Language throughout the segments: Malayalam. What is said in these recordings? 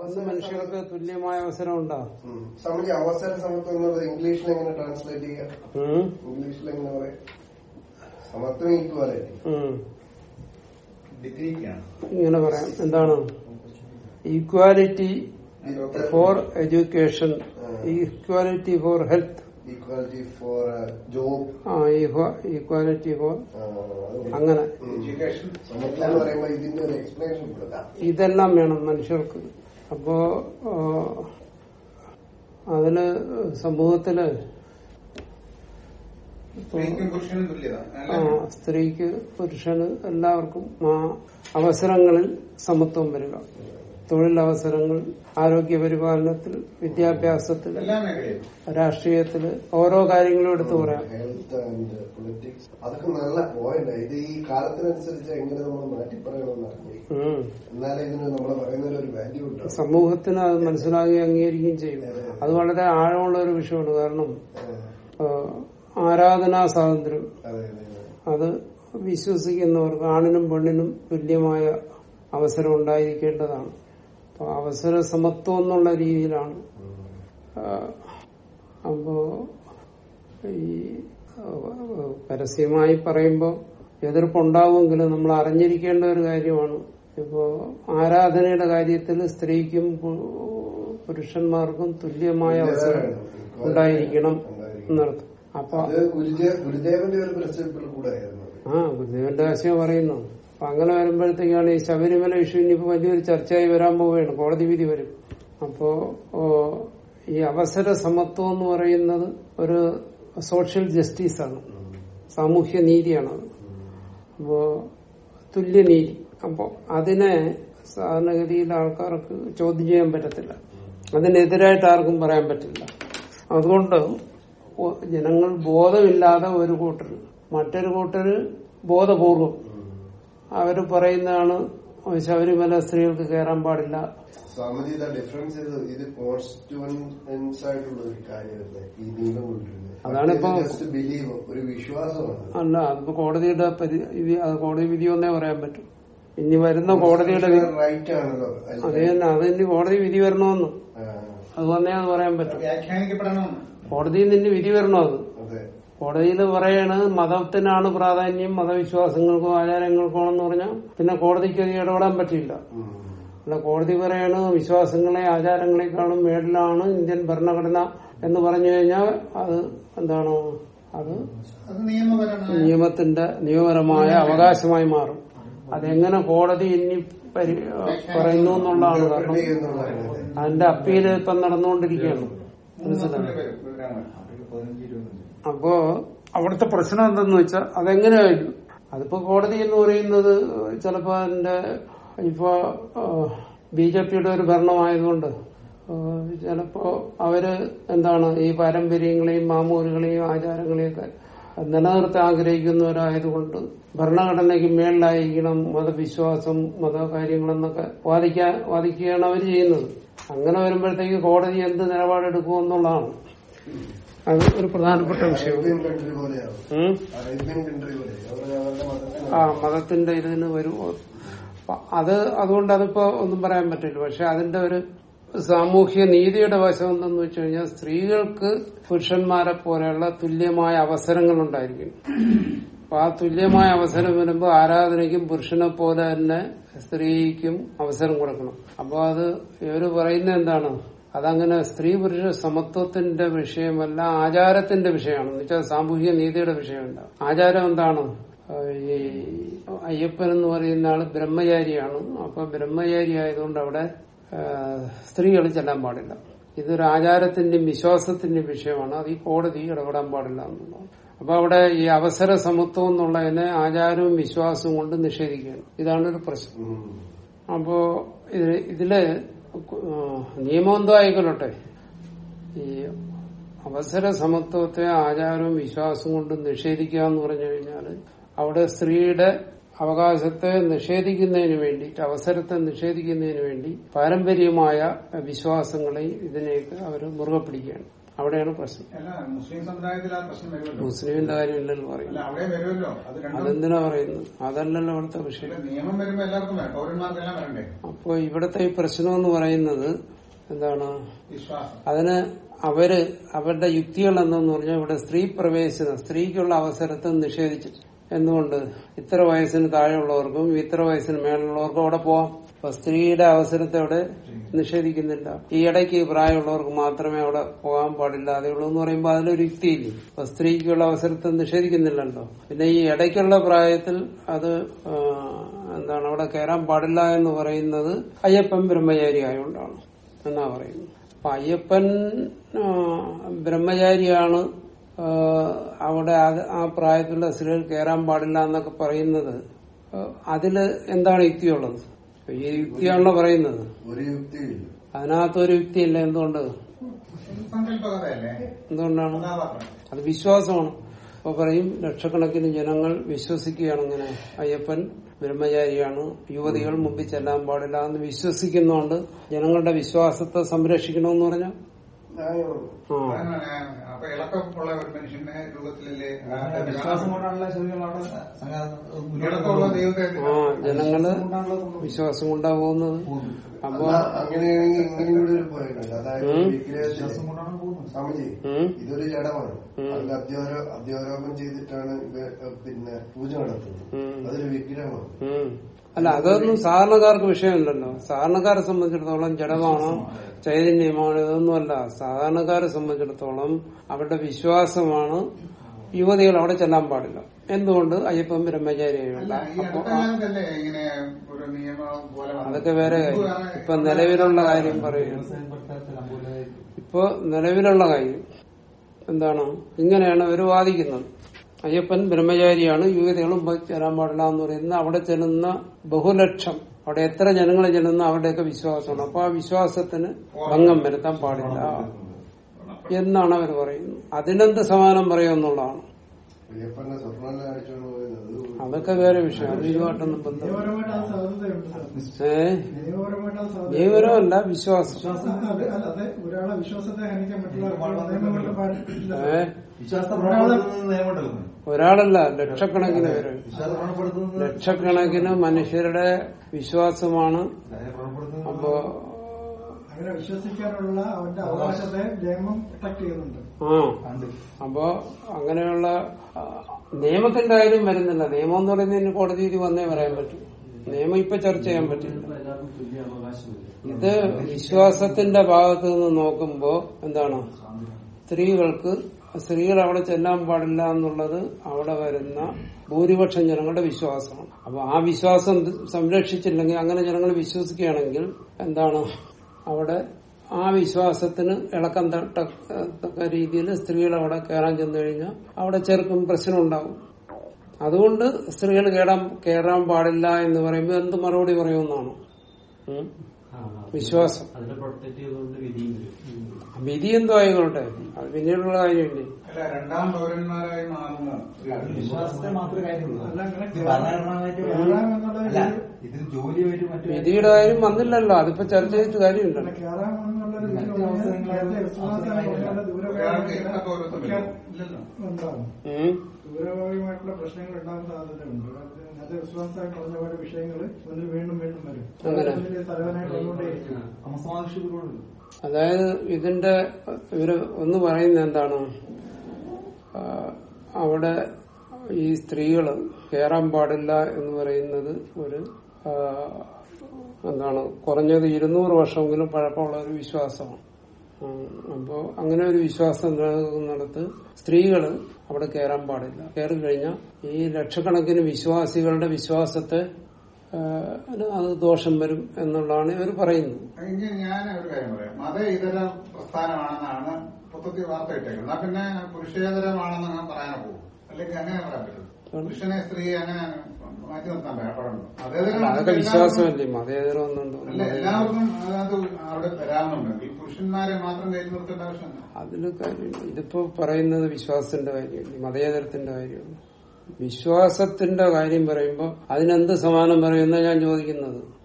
അന്ന് മനുഷ്യർക്ക് തുല്യമായ അവസരം ഉണ്ടാ ഉം. സ്വാമിജി അവസര സമത്വം എന്നുള്ളത് ഇംഗ്ലീഷിൽ എങ്ങനെ ട്രാൻസ്ലേറ്റ് ചെയ്യാം ഉം? ഇംഗ്ലീഷിൽ എങ്ങനെ പറയാം സമത്വം ഈക്വാലിറ്റി ഡിഗ്രിക്കാണ് ഇങ്ങനെ പറയാം എന്താണ് equality for education equality for health equality for job ആ ഈക്വാലിറ്റി ഫോർ അങ്ങനെ എഡ്യൂക്കേഷൻ സമത്വം എന്ന് പറയുമ്പോൾ ഇതിന്റെ ഒരു എക്സ്പ്ലനേഷൻ കൊടുക്കാം ഇതെല്ലാം വേണം മനുഷ്യർക്ക് അപ്പോ ആ, അതിന് സമൂഹത്തില് സ്ത്രീക്കും പുരുഷനും തുല്യത ആ, സ്ത്രീക്ക് പുരുഷന് എല്ലാവർക്കും ആ അവസരങ്ങളിൽ സമത്വം വരിക തൊഴിലവസരങ്ങൾ ആരോഗ്യ പരിപാലനത്തിൽ വിദ്യാഭ്യാസത്തിൽ എല്ലാ മേഖലയിലും രാഷ്ട്രീയത്തില് ഓരോ കാര്യങ്ങളും എടുത്തു പറയാം ഹെൽത്ത് ആൻഡ് പൊളിറ്റിക്സ് അതൊക്കെ നല്ല പോയിന്റ് ഇത് ഈ കാലത്തിനനുസരിച്ച് എങ്ങനെ നമ്മൾ മാറ്റി പറയണമെന്ന് അറിഞ്ഞിരിക്കും ഉം. എന്നാലേ ഇതിന് നമ്മൾ പറയുന്നതിൽ ഒരു വാല്യൂ ഉണ്ടാവും സമൂഹത്തിന് അത് മനസ്സിലാകുകയും അംഗീകരിക്കുകയും ചെയ്യും അത് വളരെ ആഴമുള്ള ഒരു വിഷയമാണ് കാരണം ആ, ആരാധനാ സ്വാതന്ത്ര്യം അതെ അതെ അത് വിശ്വസിക്കുന്നവർക്ക് ആണിനും പെണ്ണിനും തുല്യമായ അവസരം ഉണ്ടായിരിക്കേണ്ടതാണ് അപ്പൊ അവസര സമത്വം എന്നുള്ള രീതിയിലാണ് ആ, അപ്പോ ഈ ആ, പരസ്യമായി പറയുമ്പോൾ എതിർപ്പുണ്ടാവുമെങ്കിലും നമ്മൾ അറിഞ്ഞിരിക്കേണ്ട ഒരു കാര്യമാണ് ഇപ്പോ ആരാധനയുടെ കാര്യത്തിൽ സ്ത്രീക്കും പു- പുരുഷന്മാർക്കും തുല്യമായ അവസരം ഉണ്ടായിരിക്കണം എന്നർത്ഥം അപ്പൊ അത് ഗുരുജേ- ഗുരുദേവന്റെ ഒരു പ്രിൻസിപ്പിൾ കൂടെ ആയിരുന്നു അത്. ആ ഗുരുദേവന്റെ ആശയം പറയുന്നു അപ്പൊ അങ്ങനെ വരുമ്പോഴത്തേക്കാണ് ഈ ശബരിമല ഇഷ്യൂ ഇനിയിപ്പോ വലിയൊരു ചർച്ചയായി വരാൻ പോവുകയാണ് കോടതി വിധി വരും അപ്പോ ഓ, ഈ അവസര സമത്വം എന്ന് പറയുന്നത് ഒരു സോഷ്യൽ ജസ്റ്റിസ് ആണ് സാമൂഹ്യ നീതിയാണത് അപ്പോ തുല്യനീതി അപ്പോ അതിനെ സാധാരണഗതിയിൽ ആൾക്കാർക്ക് ചോദ്യം ചെയ്യാൻ പറ്റത്തില്ല അതിനെതിരായിട്ട് ആർക്കും പറയാൻ പറ്റില്ല അതുകൊണ്ട് ഒ- ജനങ്ങൾ ബോധമില്ലാതെ ഒരു കൂട്ടർ മറ്റൊരു കൂട്ടര് ബോധപൂർവം അവര് പറയുന്നതാണ് ശബരിമല സ്ത്രീകൾക്ക് കയറാൻ പാടില്ല സ്വാമിജി ഇതാ ഡിഫറൻസ് ഇത് ഇത് കോൺസ്റ്റിറ്റ്യൂൻസ് ആയിട്ടുള്ള ഒരു കാര്യമല്ലേ ഈ നിയമം കൊണ്ടിരുന്നത് അതാണിപ്പോ- ജസ്റ്റ് ബിലീവ് ഒരു വിശ്വാസമാണ് അല്ല അതിപ്പോ കോടതിയുടെ പരി- ഇത് അത് കോടതി വിധി ഒന്നേ പറയാൻ പറ്റും ഇനി വരുന്ന കോടതിയുടെ വി- റൈറ്റ് ആണല്ലോ അല്ലേ? അത് തന്നെ അത് ഇനി കോടതി വിധി വരണമെന്ന് ആ, അത് വന്നേ അത് പറയാൻ പറ്റും വ്യാഖ്യാനിക്കപ്പെടണമെന്ന് കോടതിയിൽ നിന്ന് വിധി വരണോ അത് അതെ കോടതിയിൽ പറയണ് മതത്തിനാണ് പ്രാധാന്യം മതവിശ്വാസങ്ങൾക്കോ ആചാരങ്ങൾക്കോ എന്ന് പറഞ്ഞാൽ പിന്നെ കോടതിക്ക് അത് ഇടപെടാൻ പറ്റില്ല ഉം. അല്ല കോടതി പറയാണ് വിശ്വാസങ്ങളെ ആചാരങ്ങളെക്കാളും മേളിലാണ് ഇന്ത്യൻ ഭരണഘടന എന്ന് പറഞ്ഞു കഴിഞ്ഞാൽ അത് എന്താണ് അത് അത് നിയമപരമായ നിയമത്തിന്റെ നിയമപരമായ അവകാശമായി മാറും അതെങ്ങനെ കോടതി ഇനി പരി- പറയുന്നു എന്നുള്ളതാണ് കാരണം Interpret ചെയ്യുന്നുള്ളതാണ് അതെ. അതിന്റെ അപ്പീൽ ഇപ്പം നടന്നുകൊണ്ടിരിക്കുകയാണ് മൂന്ന് മനസ്സിലായോ വർഷത്തിന്റെ പേര് വിവരങ്ങൾ. അപ്പോ അവിടുത്തെ പ്രശ്നം എന്തെന്ന് വെച്ചാൽ അതെങ്ങനെയായിരുന്നു അതിപ്പോ കോടതി എന്ന് പറയുന്നത് ചിലപ്പോ അതിന്റെ ഇപ്പോ ബി ജെ പിയുടെ ഒരു ഭരണമായതുകൊണ്ട് ആ, ചിലപ്പോ അവര് എന്താണ് ഈ പാരമ്പര്യങ്ങളെയും മാമൂലുകളെയും ആചാരങ്ങളെയൊക്കെ നിലനിർത്താൻ ആഗ്രഹിക്കുന്നവരായതുകൊണ്ട് ഭരണഘടനയ്ക്ക് മേളിലായിരിക്കണം മതവിശ്വാസം മതകാര്യങ്ങളെന്നൊക്കെ വാദിക്കാൻ വാദിക്കുകയാണ് അവർ ചെയ്യുന്നത് അങ്ങനെ വരുമ്പോഴത്തേക്ക് കോടതി എന്ത് നിലപാടെടുക്കുമെന്നുള്ളതാണ് അത് ഒരു പ്രധാനപ്പെട്ട വിഷയമാണ് അറേബ്യൻ കൺട്രി പോലെയാവും ഉം. അറേബ്യൻ കൺട്രി പോലെ അവർ അവരുടെ മതത്തിന് ആ മതത്തിന്റെ ഇതിന് വരും അപ്പൊ അത് അതുകൊണ്ട് അതിപ്പോ ഒന്നും പറയാൻ പറ്റില്ല പക്ഷെ അതിന്റെ ഒരു സാമൂഹ്യ നീതിയുടെ വശം എന്തെന്ന് വെച്ച് കഴിഞ്ഞാൽ സ്ത്രീകൾക്ക് പുരുഷന്മാരെ പോലെയുള്ള തുല്യമായ അവസരങ്ങൾ ഉണ്ടായിരിക്കും അപ്പൊ ആ തുല്യമായ അവസരം വരുമ്പോൾ ആരാധനയ്ക്കും പുരുഷനെ പോലെ തന്നെ സ്ത്രീക്കും അവസരം കൊടുക്കണം അപ്പൊ അത് ഇവര് പറയുന്ന എന്താണ് അതങ്ങനെ സ്ത്രീ പുരുഷ സമത്വത്തിന്റെ വിഷയമല്ല ആചാരത്തിന്റെ വിഷയമാണ് എന്ന് വെച്ചാൽ സാമൂഹിക നീതിയുടെ വിഷയമല്ല ആചാരം എന്താണ് ആ, ഈ അയ്യപ്പൻ എന്ന് പറയുന്ന ആള് ബ്രഹ്മചാരിയാണ് അപ്പൊ ബ്രഹ്മചാരി ആയതുകൊണ്ട് അവിടെ സ്ത്രീകൾ ചെല്ലാൻ പാടില്ല ഇതൊരു ആചാരത്തിന്റെയും വിശ്വാസത്തിന്റെയും വിഷയമാണ് അത് ഈ കോടതി ഇടപെടാൻ പാടില്ല എന്നുള്ളതാണ് അപ്പൊ അവിടെ ഈ അവസര സമത്വം എന്നുള്ളതിനെ ആചാരവും വിശ്വാസവും കൊണ്ട് നിഷേധിക്കുകയാണ് ഇതാണ് ഒരു പ്രശ്നം ഉം. അപ്പോ ഇത് ഇതില് ആ, നിയമം എന്തോ ആയിക്കൊള്ളട്ടെ ഈ അവസര സമത്വത്തെ ആചാരവും വിശ്വാസവും കൊണ്ട് നിഷേധിക്കുക എന്ന് പറഞ്ഞു കഴിഞ്ഞാൽ അവിടെ സ്ത്രീയുടെ അവകാശത്തെ നിഷേധിക്കുന്നതിന് വേണ്ടിയിട്ട് അവസരത്തെ നിഷേധിക്കുന്നതിന് വേണ്ടി പാരമ്പര്യമായ വിശ്വാസങ്ങളെയും ഇതിനെയൊക്കെ അവർ മുറുകെ പിടിക്കുകയാണ് അവിടെയാണ് പ്രശ്നം അല്ല മുസ്ലിം സമുദായത്തിൽ ആ പ്രശ്നം വരുമല്ലോ മുസ്ലിമിന്റെ കാര്യമില്ലല്ലോ അല്ല പറയുന്നത് അവിടെ വരുമല്ലോ അത് രണ്ടും അതെന്തിനാ പറയുന്നത് അതല്ലല്ലോ ഇവിടുത്തെ വിഷയം ഇല്ല, നിയമം വരുമ്പോ എല്ലാവർക്കും വേണം പൗരന്മാർക്കെല്ലാം വരണ്ടേ അപ്പൊ ഇവിടുത്തെ ഈ പ്രശ്നം എന്ന് പറയുന്നത് എന്താണ് വിശ്വാസം അതിന് അവര് അവരുടെ യുക്തികൾ എന്തെന്ന് പറഞ്ഞാൽ ഇവിടെ സ്ത്രീ പ്രവേശനം സ്ത്രീക്കുള്ള അവസരത്തെ നിഷേധിച്ചു എന്തുകൊണ്ട് ഇത്ര വയസ്സിന് താഴെയുള്ളവർക്കും ഇത്ര വയസ്സിന് മേലുള്ളവർക്കും അവിടെ പോവാം അപ്പൊ സ്ത്രീയുടെ അവസരത്തെ അവിടെ നിഷേധിക്കുന്നില്ല ഈ ഇടയ്ക്ക് പ്രായമുള്ളവർക്ക് മാത്രമേ അവിടെ പോകാൻ പാടില്ലാതെ ഉള്ളൂ എന്ന് പറയുമ്പോൾ അതിലൊരു യുക്തിയില്ലേ അപ്പൊ സ്ത്രീക്കുള്ള അവസരത്തെ നിഷേധിക്കുന്നില്ലല്ലോ പിന്നെ ഈ ഇടയ്ക്കുള്ള പ്രായത്തിൽ അത് ആ, എന്താണ് അവിടെ കയറാൻ പാടില്ല എന്ന് പറയുന്നത് അയ്യപ്പൻ ബ്രഹ്മചാരി ആയതുകൊണ്ടാണ് എന്നാ പറയുന്നത് അപ്പൊ അയ്യപ്പൻ ആ, ബ്രഹ്മചാരിയാണ് ആ, അവിടെ അത് ആ പ്രായത്തിലുള്ള സ്ത്രീകൾ കയറാൻ പാടില്ല എന്നൊക്കെ പറയുന്നത് ആ, അതില് എന്താണ് യുക്തിയുള്ളത് ഈ യുക്തിയാണല്ലോ പറയുന്നത് ഒരു യുക്തിയില്ല അതിനകത്തൊരു യുക്തിയില്ല എന്തുകൊണ്ട് സങ്കല്പകഥയല്ലേ എന്തുകൊണ്ടാണ് കഥാപാത്രം അത് വിശ്വാസമാണ് അപ്പൊ പറയും ലക്ഷക്കണക്കിന് ജനങ്ങൾ വിശ്വസിക്കുകയാണ് ഇങ്ങനെ അയ്യപ്പൻ ബ്രഹ്മചാരിയാണ് യുവതികൾ മുമ്പിൽ ചെല്ലാൻ പാടില്ല എന്ന് വിശ്വസിക്കുന്നതുകൊണ്ട് ജനങ്ങളുടെ വിശ്വാസത്തെ സംരക്ഷിക്കണമെന്ന് പറഞ്ഞാൽ ന്യായമാണ് ആ അതാണ് അപ്പൊ ഇളക്കമുള്ള ഒരു മനുഷ്യന്റെ രൂപത്തിലല്ലേ ആ വിശ്വാസം കൊണ്ടാണല്ലോ ശരിക്കും അവിടെ ഇളക്കമുള്ള ദൈവത്തെ ആ ജനങ്ങള് വിശ്വാസം കൊണ്ടാ പോകുന്നത് അപ്പൊ അല്ല, അങ്ങനെയാണെങ്കിൽ ഇങ്ങനെയും കൂടി ഒരു പോയിട്ടുണ്ട് അതായത് ഉം. വിഗ്രഹത്തിൽ കൊണ്ടാണ് പോകുന്നത് സ്വാമിജി ഉം, ഇതൊരു ജഡമാണ് ഉം. അതിൽ അധ്യാരോ അധ്യാരോപം ചെയ്തിട്ടാണ് ഇത് പിന്നെ പൂജ നടത്തുന്നത് ഉം. അതൊരു വിഗ്രഹമാണ് ഉം. അല്ല അതൊന്നും സാധാരണക്കാർക്ക് വിഷയമില്ലല്ലോ സാധാരണക്കാരെ സംബന്ധിച്ചിടത്തോളം ജഡമാണോ ചൈതന്യമാണോ ഇതൊന്നുമല്ല സാധാരണക്കാരെ സംബന്ധിച്ചിടത്തോളം അവരുടെ വിശ്വാസമാണ് യുവതികൾ അവിടെ ചെല്ലാൻ പാടില്ല എന്തുകൊണ്ട് അയ്യപ്പൻ ബ്രഹ്മചാരിയായുണ്ട് അല്ല ഈ അപ്പൊ അടുത്ത കാലത്തല്ലേ ഇങ്ങനെ ഒരു നിയമം പോലെ വന്നത്? അതൊക്കെ വേറെ കാര്യം മുമ്പ് വേറെ- ഇപ്പൊ നിലവിലുള്ള കാര്യം പറയുന്നു ഇപ്പൊ നിലവിലുള്ള കാര്യം എന്താണ് ഇങ്ങനെയാണ് അവർ വാദിക്കുന്നത് അയ്യപ്പൻ ബ്രഹ്മചാരിയാണ് യുവതികളും പോയി ചേരാൻ പാടില്ല എന്ന് പറയുന്നത് അവിടെ ചെല്ലുന്ന ബഹുലക്ഷം അവിടെ എത്ര ജനങ്ങൾ ചെല്ലുന്ന അവരുടെയൊക്കെ വിശ്വാസമാണ് അപ്പൊ ആ വിശ്വാസത്തിന് ഭംഗം വരുത്താൻ പാടില്ല എന്നാണ് അവർ പറയുന്നത് അതിനെന്ത് സമാനം പറയുമെന്നുള്ളതാണ് അയ്യപ്പന്റെ സ്വർണ്ണം അടിച്ചുകൊണ്ട് പോയത് അതൊക്കെ വേറെ വിഷയം അത് ഇതുമായിട്ടൊന്നും ബന്ധം നിയമപരമായിട്ട് അത് സാധ്യതയുണ്ട് സാർ ഏ നിയമപരമായിട്ട് അത് സാധ്യത ജീവനമല്ല വിശ്വാസം അതെ അതെ ഒരാളെ വിശ്വാസത്തെ ഹനിക്കാൻ പറ്റില്ല നിയമം കൊണ്ട് പാടില്ല ഏ വിശ്വാസത്തെ വ്രണപ്പെടുത്തുന്നത് നിയമമുണ്ടല്ലോ ഒരാളല്ല ലക്ഷക്കണക്കിന് പേര് വിശ്വാസം വ്രണപ്പെടുത്തുന്നത് ലക്ഷക്കണക്കിന് മനുഷ്യരുടെ വിശ്വാസമാണ് അതിനെ വ്രണപ്പെടുത്തുന്നത് അപ്പോ അങ്ങനെ വിശ്വസിക്കാനുള്ള അവന്റെ അവകാശത്തെ നിയമം പ്രൊട്ടക്ട് ചെയ്യുന്നുണ്ട് ആ ഉണ്ട്. അപ്പോ അങ്ങനെയുള്ള ആ, നിയമത്തിന്റെ കാര്യം വരുന്നില്ല നിയമം എന്ന് പറയുന്നതിന് കോടതിയിൽ വന്നേ പറയാൻ പറ്റൂ നിയമം ഇപ്പൊ ചർച്ച ചെയ്യാൻ പറ്റില്ല ഇത് വിശ്വാസത്തിന്റെ ഭാഗത്ത് നിന്ന് നോക്കുമ്പോ എന്താണ് സ്ത്രീകൾക്ക് സ്ത്രീകൾ അവിടെ ചെല്ലാൻ പാടില്ല എന്നുള്ളത് അവിടെ വരുന്ന ഭൂരിപക്ഷം ജനങ്ങളുടെ വിശ്വാസമാണ് അപ്പൊ ആ വിശ്വാസം സംരക്ഷിച്ചില്ലെങ്കിൽ അങ്ങനെ ജനങ്ങൾ വിശ്വസിക്കുകയാണെങ്കിൽ എന്താണ് അവിടെ ആ വിശ്വാസത്തിന് ഇളക്കം തട്ടത്തക്ക രീതിയിൽ സ്ത്രീകൾ അവിടെ കയറാൻ ചെന്നു കഴിഞ്ഞാൽ അവിടെ ചെറുക്കും പ്രശ്നം ഉണ്ടാവും അതുകൊണ്ട് സ്ത്രീകൾ കയറാൻ കയറാൻ പാടില്ല എന്ന് പറയുമ്പോൾ എന്ത് മറുപടി പറയുമെന്നാണ് ഉം? വിശ്വാസം അതിനെ പ്രൊട്ടക്ട് ചെയ്തുകൊണ്ട് വിധിയും വരും വിധി എന്തോ ആയിക്കോട്ടെ അത് പിന്നീടുള്ള കാര്യമില്ലേ അല്ല രണ്ടാം പൗരന്മാരായി മാറുമോ വിശ്വാസത്തെ മാത്രമേ കാര്യമുള്ളൂ അല്ല, അങ്ങനെ ഇത് ഭരണഘടനമായിട്ട് കേറാം എന്നുള്ളത് അല്ല ഇതിന് ജോലിയുമായിട്ട് മറ്റു വിധിയുടെ കാര്യം വന്നില്ലല്ലോ അതിപ്പോ ചർച്ച ചെയ്തിട്ട് കാര്യമില്ല അങ്ങനെ കയറാം എന്നുള്ളൊരു മറ്റ് വിഷയം അവസരങ്ങളിൽ നേരത്തെ വിശ്വാസമായി പറഞ്ഞാൽ ഒരാൾക്ക് ഇത്ര ദൂരപരിധിയിലെ പൗരത്വം വരും ഇല്ലല്ലോ ഉണ്ടാവും ഉം. ദൂരഭാഗമായിട്ടുള്ള പ്രശ്നങ്ങൾ ഉണ്ടാകാൻ സാധ്യതയുണ്ട് നേരത്തെ വിശ്വാസമായി പറഞ്ഞ പോലെ വിഷയങ്ങൾ മുന്നിൽ വീണ്ടും വീണ്ടും വരും അങ്ങനെ. അതിന്റെ തലവനായിട്ട് വന്നുകൊണ്ടേയിരിക്കും സമസമാവിഷ്യ ഗുരുവുണ്ട് അതായത് ഇതിന്റെ ഇവര് ഒന്ന് പറയുന്നത് എന്താണ് ആ, അവിടെ ഈ സ്ത്രീകള് കയറാൻ പാടില്ല എന്ന് പറയുന്നത് ഒരു ആ, എന്താണ് കുറഞ്ഞത് ഇരുന്നൂറ് വർഷമെങ്കിലും പഴക്കമുള്ള ഒരു വിശ്വാസമാണ് ഉം, അപ്പോ അങ്ങനെ ഒരു വിശ്വാസം നിലനിൽക്കുന്നിടത്ത് സ്ത്രീകള് അവിടെ കയറാൻ പാടില്ല കയറി കഴിഞ്ഞാൽ ഈ ലക്ഷക്കണക്കിന് വിശ്വാസികളുടെ വിശ്വാസത്തെ ആ, അത് ദോഷം വരും എന്നുള്ളതാണ് ഇവർ പറയുന്നത് എങ്കിൽ ഞാൻ ഒരു കാര്യം പറയാം മത ഇതര പ്രസ്ഥാനമാണെന്നാണ് മൊത്തത്തിൽ വാർത്ത ഇട്ടേക്കുന്നത് എന്നാ പിന്നെ പുരുഷേതരമാണെന്ന് ഞാൻ പറയാനോ പോകും അല്ലെങ്കിൽ അങ്ങനെ പറയാൻ പറ്റും പുരുഷനെ സ്ത്രീ അങ്ങനെ മാറ്റി നിർത്താൻ പാടുണ്ടോ അതൊക്കെ അതേതരം വിശ്വാസമല്ലേ മതേതരം ഒന്നുണ്ടോ അല്ല എല്ലാവർക്കും അതിനകത്ത് അവിടെ വരാമെന്നുണ്ടെങ്കിൽ പുരുഷന്മാരെ മാത്രം കയറ്റി നിർത്തേണ്ട ആവശ്യമില്ല അതില് കാര്യമില്ല ഇതിപ്പോ പറയുന്നത് വിശ്വാസത്തിന്റെ കാര്യമല്ല മതേതരത്തിന്റെ കാര്യമാണ് വിശ്വാസത്തിന്റെ കാര്യം പറയുമ്പോൾ അതിനെന്ത് സമാനം പറയുന്ന ഞാൻ ചോദിക്കുന്നത്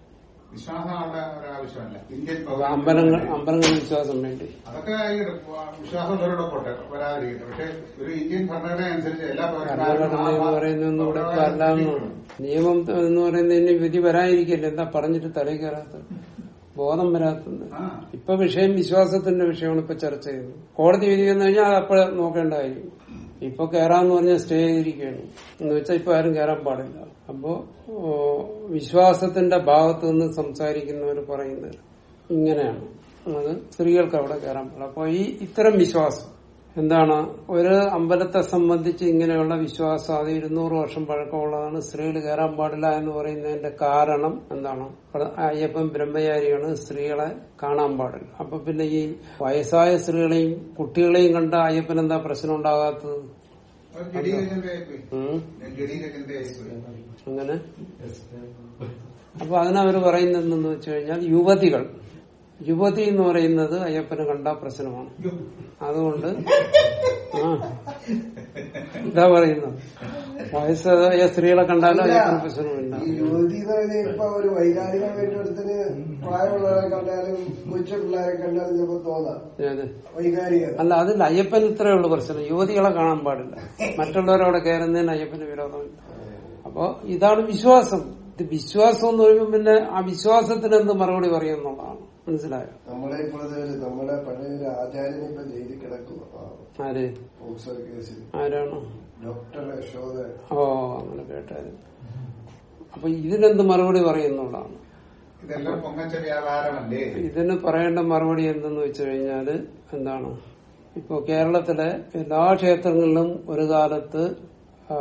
വിശ്വാസം അവിടെ ഒരാവശ്യമല്ല ഇന്ത്യൻ അപ്പൊ അമ്പലങ്ങൾ അമ്പലങ്ങളിൽ വിശ്വാസം വേണ്ടി അതൊക്കെ ആയിരിക്കട്ടെ. വിശ്വാസമുള്ളവരോട് പോട്ടെ വരാതിരിക്കട്ടെ പക്ഷെ ഒരു ഇന്ത്യൻ ഭരണഘടന അനുസരിച്ച് എല്ലാ ഭരണഘടന എന്ന് പറയുന്നതൊന്നും ഇവിടെ ഇപ്പൊ അല്ലാന്ന് നിയമം എന്ന് പറയുന്നതിന് വിധി വരാതിരിക്കില്ല എന്താ പറഞ്ഞിട്ട് തലയിൽ കയറാത്തത് ബോധം വരാത്തത് ആ ഇപ്പൊ വിഷയം വിശ്വാസത്തിന്റെ വിഷയമാണ് ഇപ്പൊ ചർച്ച ചെയ്യുന്നത് കോടതി വിധി വന്നു കഴിഞ്ഞാൽ അത് അപ്പോഴെ നോക്കേണ്ട കാര്യം ഇപ്പൊ കയറാന്ന് പറഞ്ഞാൽ സ്റ്റേ ചെയ്തിരിക്കുകയാണ് എന്ന് വെച്ചാൽ ഇപ്പൊ ആരും കയറാൻ പാടില്ല അപ്പോ ഓ, വിശ്വാസത്തിന്റെ ഭാഗത്ത് നിന്ന് സംസാരിക്കുന്നവർ പറയുന്നത് ഇങ്ങനെയാണ് അത് സ്ത്രീകൾക്ക് അവിടെ കയറാൻ പാടില്ല അപ്പൊ ഈ ഇത്തരം വിശ്വാസം എന്താണ് ഒരു അമ്പലത്തെ സംബന്ധിച്ച് ഇങ്ങനെയുള്ള വിശ്വാസം അത് ഇരുന്നൂറ് വർഷം പഴക്കമുള്ളതാണ് സ്ത്രീകൾ കയറാൻ പാടില്ല എന്ന് പറയുന്നതിന്റെ കാരണം എന്താണ് പ്ര- അയ്യപ്പൻ ബ്രഹ്മചാരിയാണ് സ്ത്രീകളെ കാണാൻ പാടില്ല അപ്പൊ പിന്നെ ഈ വയസ്സായ സ്ത്രീകളെയും കുട്ടികളെയും കണ്ട അയ്യപ്പൻ എന്താ പ്രശ്നം ഉണ്ടാകാത്തത് ഒരു ജഡീരചനയായിപ്പോയി ഉം? ജഡീരചനയായിപ്പോയി അങ്ങനെ അപ്പൊ അതിനവര് പറയുന്നതെന്ന് വെച്ച് കഴിഞ്ഞാൽ യുവതികൾ യുവതി എന്ന് പറയുന്നത് അയ്യപ്പന് കണ്ട പ്രശ്നമാണ് അതുകൊണ്ട് ആ ഇതാ പറയുന്നത് വയസ്സായ സ്ത്രീകളെ കണ്ടാലും അയ്യപ്പന് പ്രശ്നമില്ല ഈ യുവതി എന്ന് പറഞ്ഞാൽ ഇപ്പൊ ഒരു വൈകാരികമായിട്ട് ഒരുത്തിന് പ്രായമുള്ളവരെ കണ്ടാലും കൊച്ചു പിള്ളേരെ കണ്ടാലും ചിലപ്പോ തോന്നാം ഏത്? വൈകാരികത അല്ല അതിൽ അയ്യപ്പൻ ഇത്രയേ ഉള്ളൂ പ്രശ്നം യുവതികളെ കാണാൻ പാടില്ല മറ്റുള്ളവരവിടെ കയറുന്നതിന് അയ്യപ്പന് വിരോധമില്ല അപ്പൊ ഇതാണ് വിശ്വാസം ഇത് വിശ്വാസം എന്ന് പറയുമ്പോൾ പിന്നെ ആ വിശ്വാസത്തിന് എന്ത് മറുപടി പറയുന്നുള്ളതാണ് മനസ്സിലായോ നമ്മളെ ഇപ്പോഴത്തെ ഒരു നമ്മുടെ പഴയ ഒരു ആചാര്യനെ ഇപ്പൊ ജയിലിൽ കിടക്കുക ആര് പോക്സോ കേസിൽ ആരാണ് ഡോക്ടർ യശോദ ഓ അങ്ങനെ കേട്ടായിരുന്നു അപ്പൊ ഇതിനെന്ത് മറുപടി പറയുന്നുള്ളതാണ് ഇതെല്ലാം പൊങ്ങച്ച വ്യാപാരമല്ലേ ഇതിന് പറയേണ്ട മറുപടി എന്തെന്ന് വെച്ച് കഴിഞ്ഞാല് എന്താണ് ഇപ്പോ കേരളത്തിലെ എല്ലാ ക്ഷേത്രങ്ങളിലും ഒരു കാലത്ത് ആ,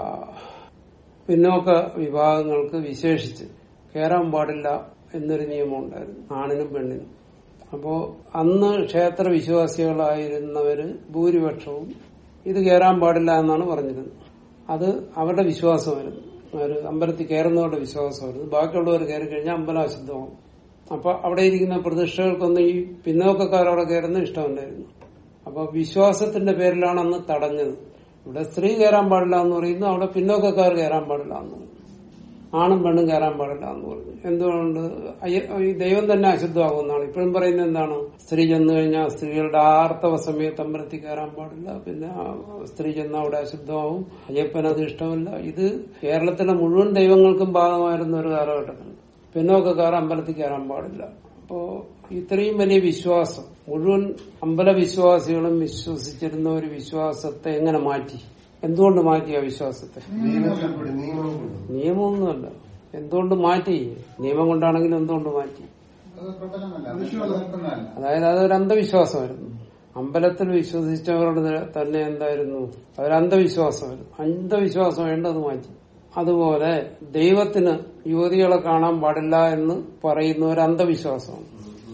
പിന്നോക്ക വിഭാഗങ്ങൾക്ക് വിശേഷിച്ച് കയറാൻ പാടില്ല എന്നൊരു നിയമം ഉണ്ടായിരുന്നു ആണിനും പെണ്ണിനും അപ്പോ അന്ന് ക്ഷേത്ര വിശ്വാസികളായിരുന്നവര് ഭൂരിപക്ഷവും ഇത് കയറാൻ പാടില്ല എന്നാണ് പറഞ്ഞിരുന്നത് അത് അവരുടെ വിശ്വാസമായിരുന്നു ഒരു അമ്പലത്തിൽ കയറുന്നവരുടെ വിശ്വാസമായിരുന്നു ബാക്കിയുള്ളവർ കയറി കഴിഞ്ഞാൽ അമ്പലം അശുദ്ധമാകും അപ്പൊ അവിടെ ഇരിക്കുന്ന പ്രതിഷ്ഠകൾക്കൊന്നും ഈ പിന്നോക്കക്കാരവിടെ കയറുന്ന ഇഷ്ടമല്ലായിരുന്നു അപ്പൊ വിശ്വാസത്തിന്റെ പേരിലാണ് അന്ന് തടഞ്ഞത് ഇവിടെ സ്ത്രീ കയറാൻ പാടില്ല എന്ന് പറയുന്നു അവിടെ പിന്നോക്കക്കാർ കയറാൻ പാടില്ല എന്ന് പറഞ്ഞു ആണും പെണ്ണും കയറാൻ പാടില്ല എന്ന് പറഞ്ഞു എന്തുകൊണ്ട് അയ്യ- ഈ ദൈവം തന്നെ അശുദ്ധമാകുന്നതാണ് ഇപ്പോഴും പറയുന്നത് എന്താണ് സ്ത്രീ ചെന്നു കഴിഞ്ഞാൽ സ്ത്രീകളുടെ ആർത്തവ സമയത്ത് അമ്പലത്തിൽ കയറാൻ പാടില്ല പിന്നെ ആ സ്ത്രീ ചെന്ന അവിടെ അശുദ്ധമാവും അയ്യപ്പൻ അത് ഇഷ്ടമല്ല ഇത് കേരളത്തിലെ മുഴുവൻ ദൈവങ്ങൾക്കും ഭാഗമായിരുന്ന ഒരു കാലഘട്ടത്തിൽ പിന്നോക്കക്കാർ അമ്പലത്തിൽ കയറാൻ പാടില്ല അപ്പോ ഇത്രയും വലിയ വിശ്വാസം മുഴുവൻ അമ്പല വിശ്വാസികളും വിശ്വസിച്ചിരുന്ന ഒരു വിശ്വാസത്തെ എങ്ങനെ മാറ്റി എന്തുകൊണ്ട് മാറ്റി ആ വിശ്വാസത്തെ നിയമത്തിൽപ്പെടും നിയമത്തിൽപ്പെടും നിയമമൊന്നുമല്ല എന്തുകൊണ്ട് മാറ്റി നിയമം കൊണ്ടാണെങ്കിലും എന്തുകൊണ്ട് മാറ്റി അത് പ്രബലമല്ല അത് നിലനിൽക്കുന്നതല്ല അതായത് അതൊരു അന്ധവിശ്വാസമായിരുന്നു അമ്പലത്തിൽ വിശ്വസിച്ചവരുടെ തന്നെ എന്തായിരുന്നു അതൊരു അന്ധവിശ്വാസമായിരുന്നു അന്ധവിശ്വാസം വേണ്ടത് മാറ്റി അതുപോലെ ദൈവത്തിന് യുവതികളെ കാണാൻ പാടില്ല എന്ന് പറയുന്ന ഒരു അന്ധവിശ്വാസമാണ്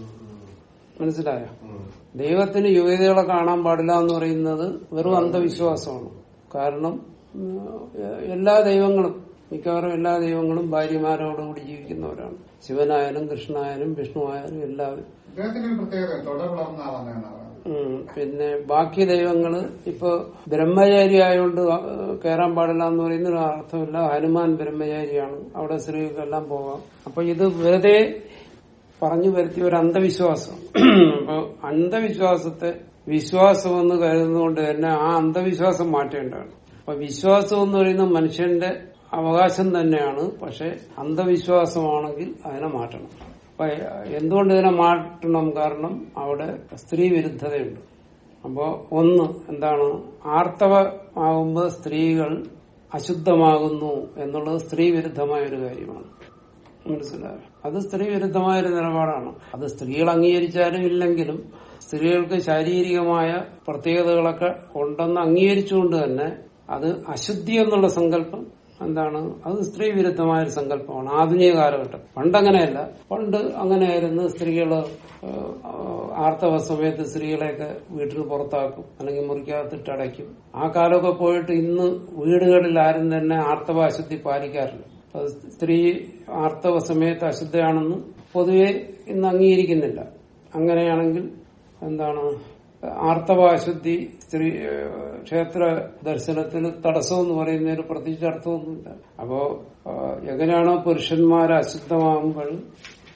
മനസ്സിലായോ ദൈവത്തിന് യുവതികളെ കാണാൻ പാടില്ല എന്ന് പറയുന്നത് വെറും അന്ധവിശ്വാസമാണ് കാരണം ഉം, എല്ലാ ദൈവങ്ങളും മിക്കവാറും എല്ലാ ദൈവങ്ങളും ഭാര്യമാരോടുകൂടി ജീവിക്കുന്നവരാണ് ശിവനായാലും കൃഷ്ണനായാലും വിഷ്ണുവായാലും എല്ലാവരും ഇദ്ദേഹത്തിന് ഒരു പ്രത്യേകത തുടർ വളർന്ന ആളെന്നാണ് പറയുന്നത് ഉം. പിന്നെ ബാക്കി ദൈവങ്ങള് ഇപ്പൊ ബ്രഹ്മചാരി ആയതുകൊണ്ട് കയറാൻ പാടില്ല എന്ന് പറയുന്ന ഒരു അർത്ഥമില്ല ഹനുമാൻ ബ്രഹ്മചാരിയാണ് അവിടെ സ്ത്രീകൾക്കെല്ലാം പോകാം അപ്പൊ ഇത് വെറുതെ പറഞ്ഞു വരുത്തിയ ഒരു അന്ധവിശ്വാസം അപ്പൊ അന്ധവിശ്വാസത്തെ വിശ്വാസം എന്ന് കരുതുന്നതുകൊണ്ട് തന്നെ ആ അന്ധവിശ്വാസം മാറ്റേണ്ടതാണ് അപ്പൊ വിശ്വാസം എന്ന് പറയുന്നത് മനുഷ്യന്റെ അവകാശം തന്നെയാണ് പക്ഷെ അന്ധവിശ്വാസമാണെങ്കിൽ അതിനെ മാറ്റണം അപ്പൊ എന്തുകൊണ്ട് ഇതിനെ മാറ്റണം കാരണം അവിടെ സ്ത്രീ വിരുദ്ധതയുണ്ട് അപ്പോ ഒന്ന് എന്താണ് ആർത്തവമാകുമ്പോൾ സ്ത്രീകൾ അശുദ്ധമാകുന്നു എന്നുള്ളത് സ്ത്രീ വിരുദ്ധമായ ഒരു കാര്യമാണ് മനസ്സിലായോ അത് സ്ത്രീ വിരുദ്ധമായ ഒരു നിലപാടാണ് അത് സ്ത്രീകൾ അംഗീകരിച്ചാലും ഇല്ലെങ്കിലും സ്ത്രീകൾക്ക് ശാരീരികമായ പ്രത്യേകതകളൊക്കെ ഉണ്ടെന്ന് അംഗീകരിച്ചുകൊണ്ട് തന്നെ അത് അശുദ്ധി എന്നുള്ള സങ്കല്പം എന്താണ് അത് സ്ത്രീ വിരുദ്ധമായ ഒരു സങ്കല്പമാണ് ആധുനിക കാലഘട്ടം പണ്ടങ്ങനെയല്ല പണ്ട് അങ്ങനെയായിരുന്നു സ്ത്രീകള് ഏഹ്, ആർത്തവ സമയത്ത് സ്ത്രീകളെയൊക്കെ വീട്ടിൽ പുറത്താക്കും അല്ലെങ്കിൽ മുറിക്കകത്തിട്ട് അടയ്ക്കും ആ കാലമൊക്കെ പോയിട്ട് ഇന്ന് വീടുകളിൽ ആരും തന്നെ ആർത്തവ അശുദ്ധി പാലിക്കാറില്ല അത് സ്ത്രീ ആർത്തവ സമയത്ത് അശുദ്ധയാണെന്ന് പൊതുവെ ഇന്ന് അംഗീകരിക്കുന്നില്ല അങ്ങനെയാണെങ്കിൽ എന്താണ് ആർത്തവ അശുദ്ധി സ്ത്രീ ഏഹ്, ക്ഷേത്ര ദർശനത്തിന് തടസ്സമെന്ന് പറയുന്നതിന് പ്രത്യേകിച്ച് അർത്ഥമൊന്നുമില്ല അപ്പോ ഏഹ്, എങ്ങനെയാണോ പുരുഷന്മാർ അശുദ്ധമാകുമ്പോൾ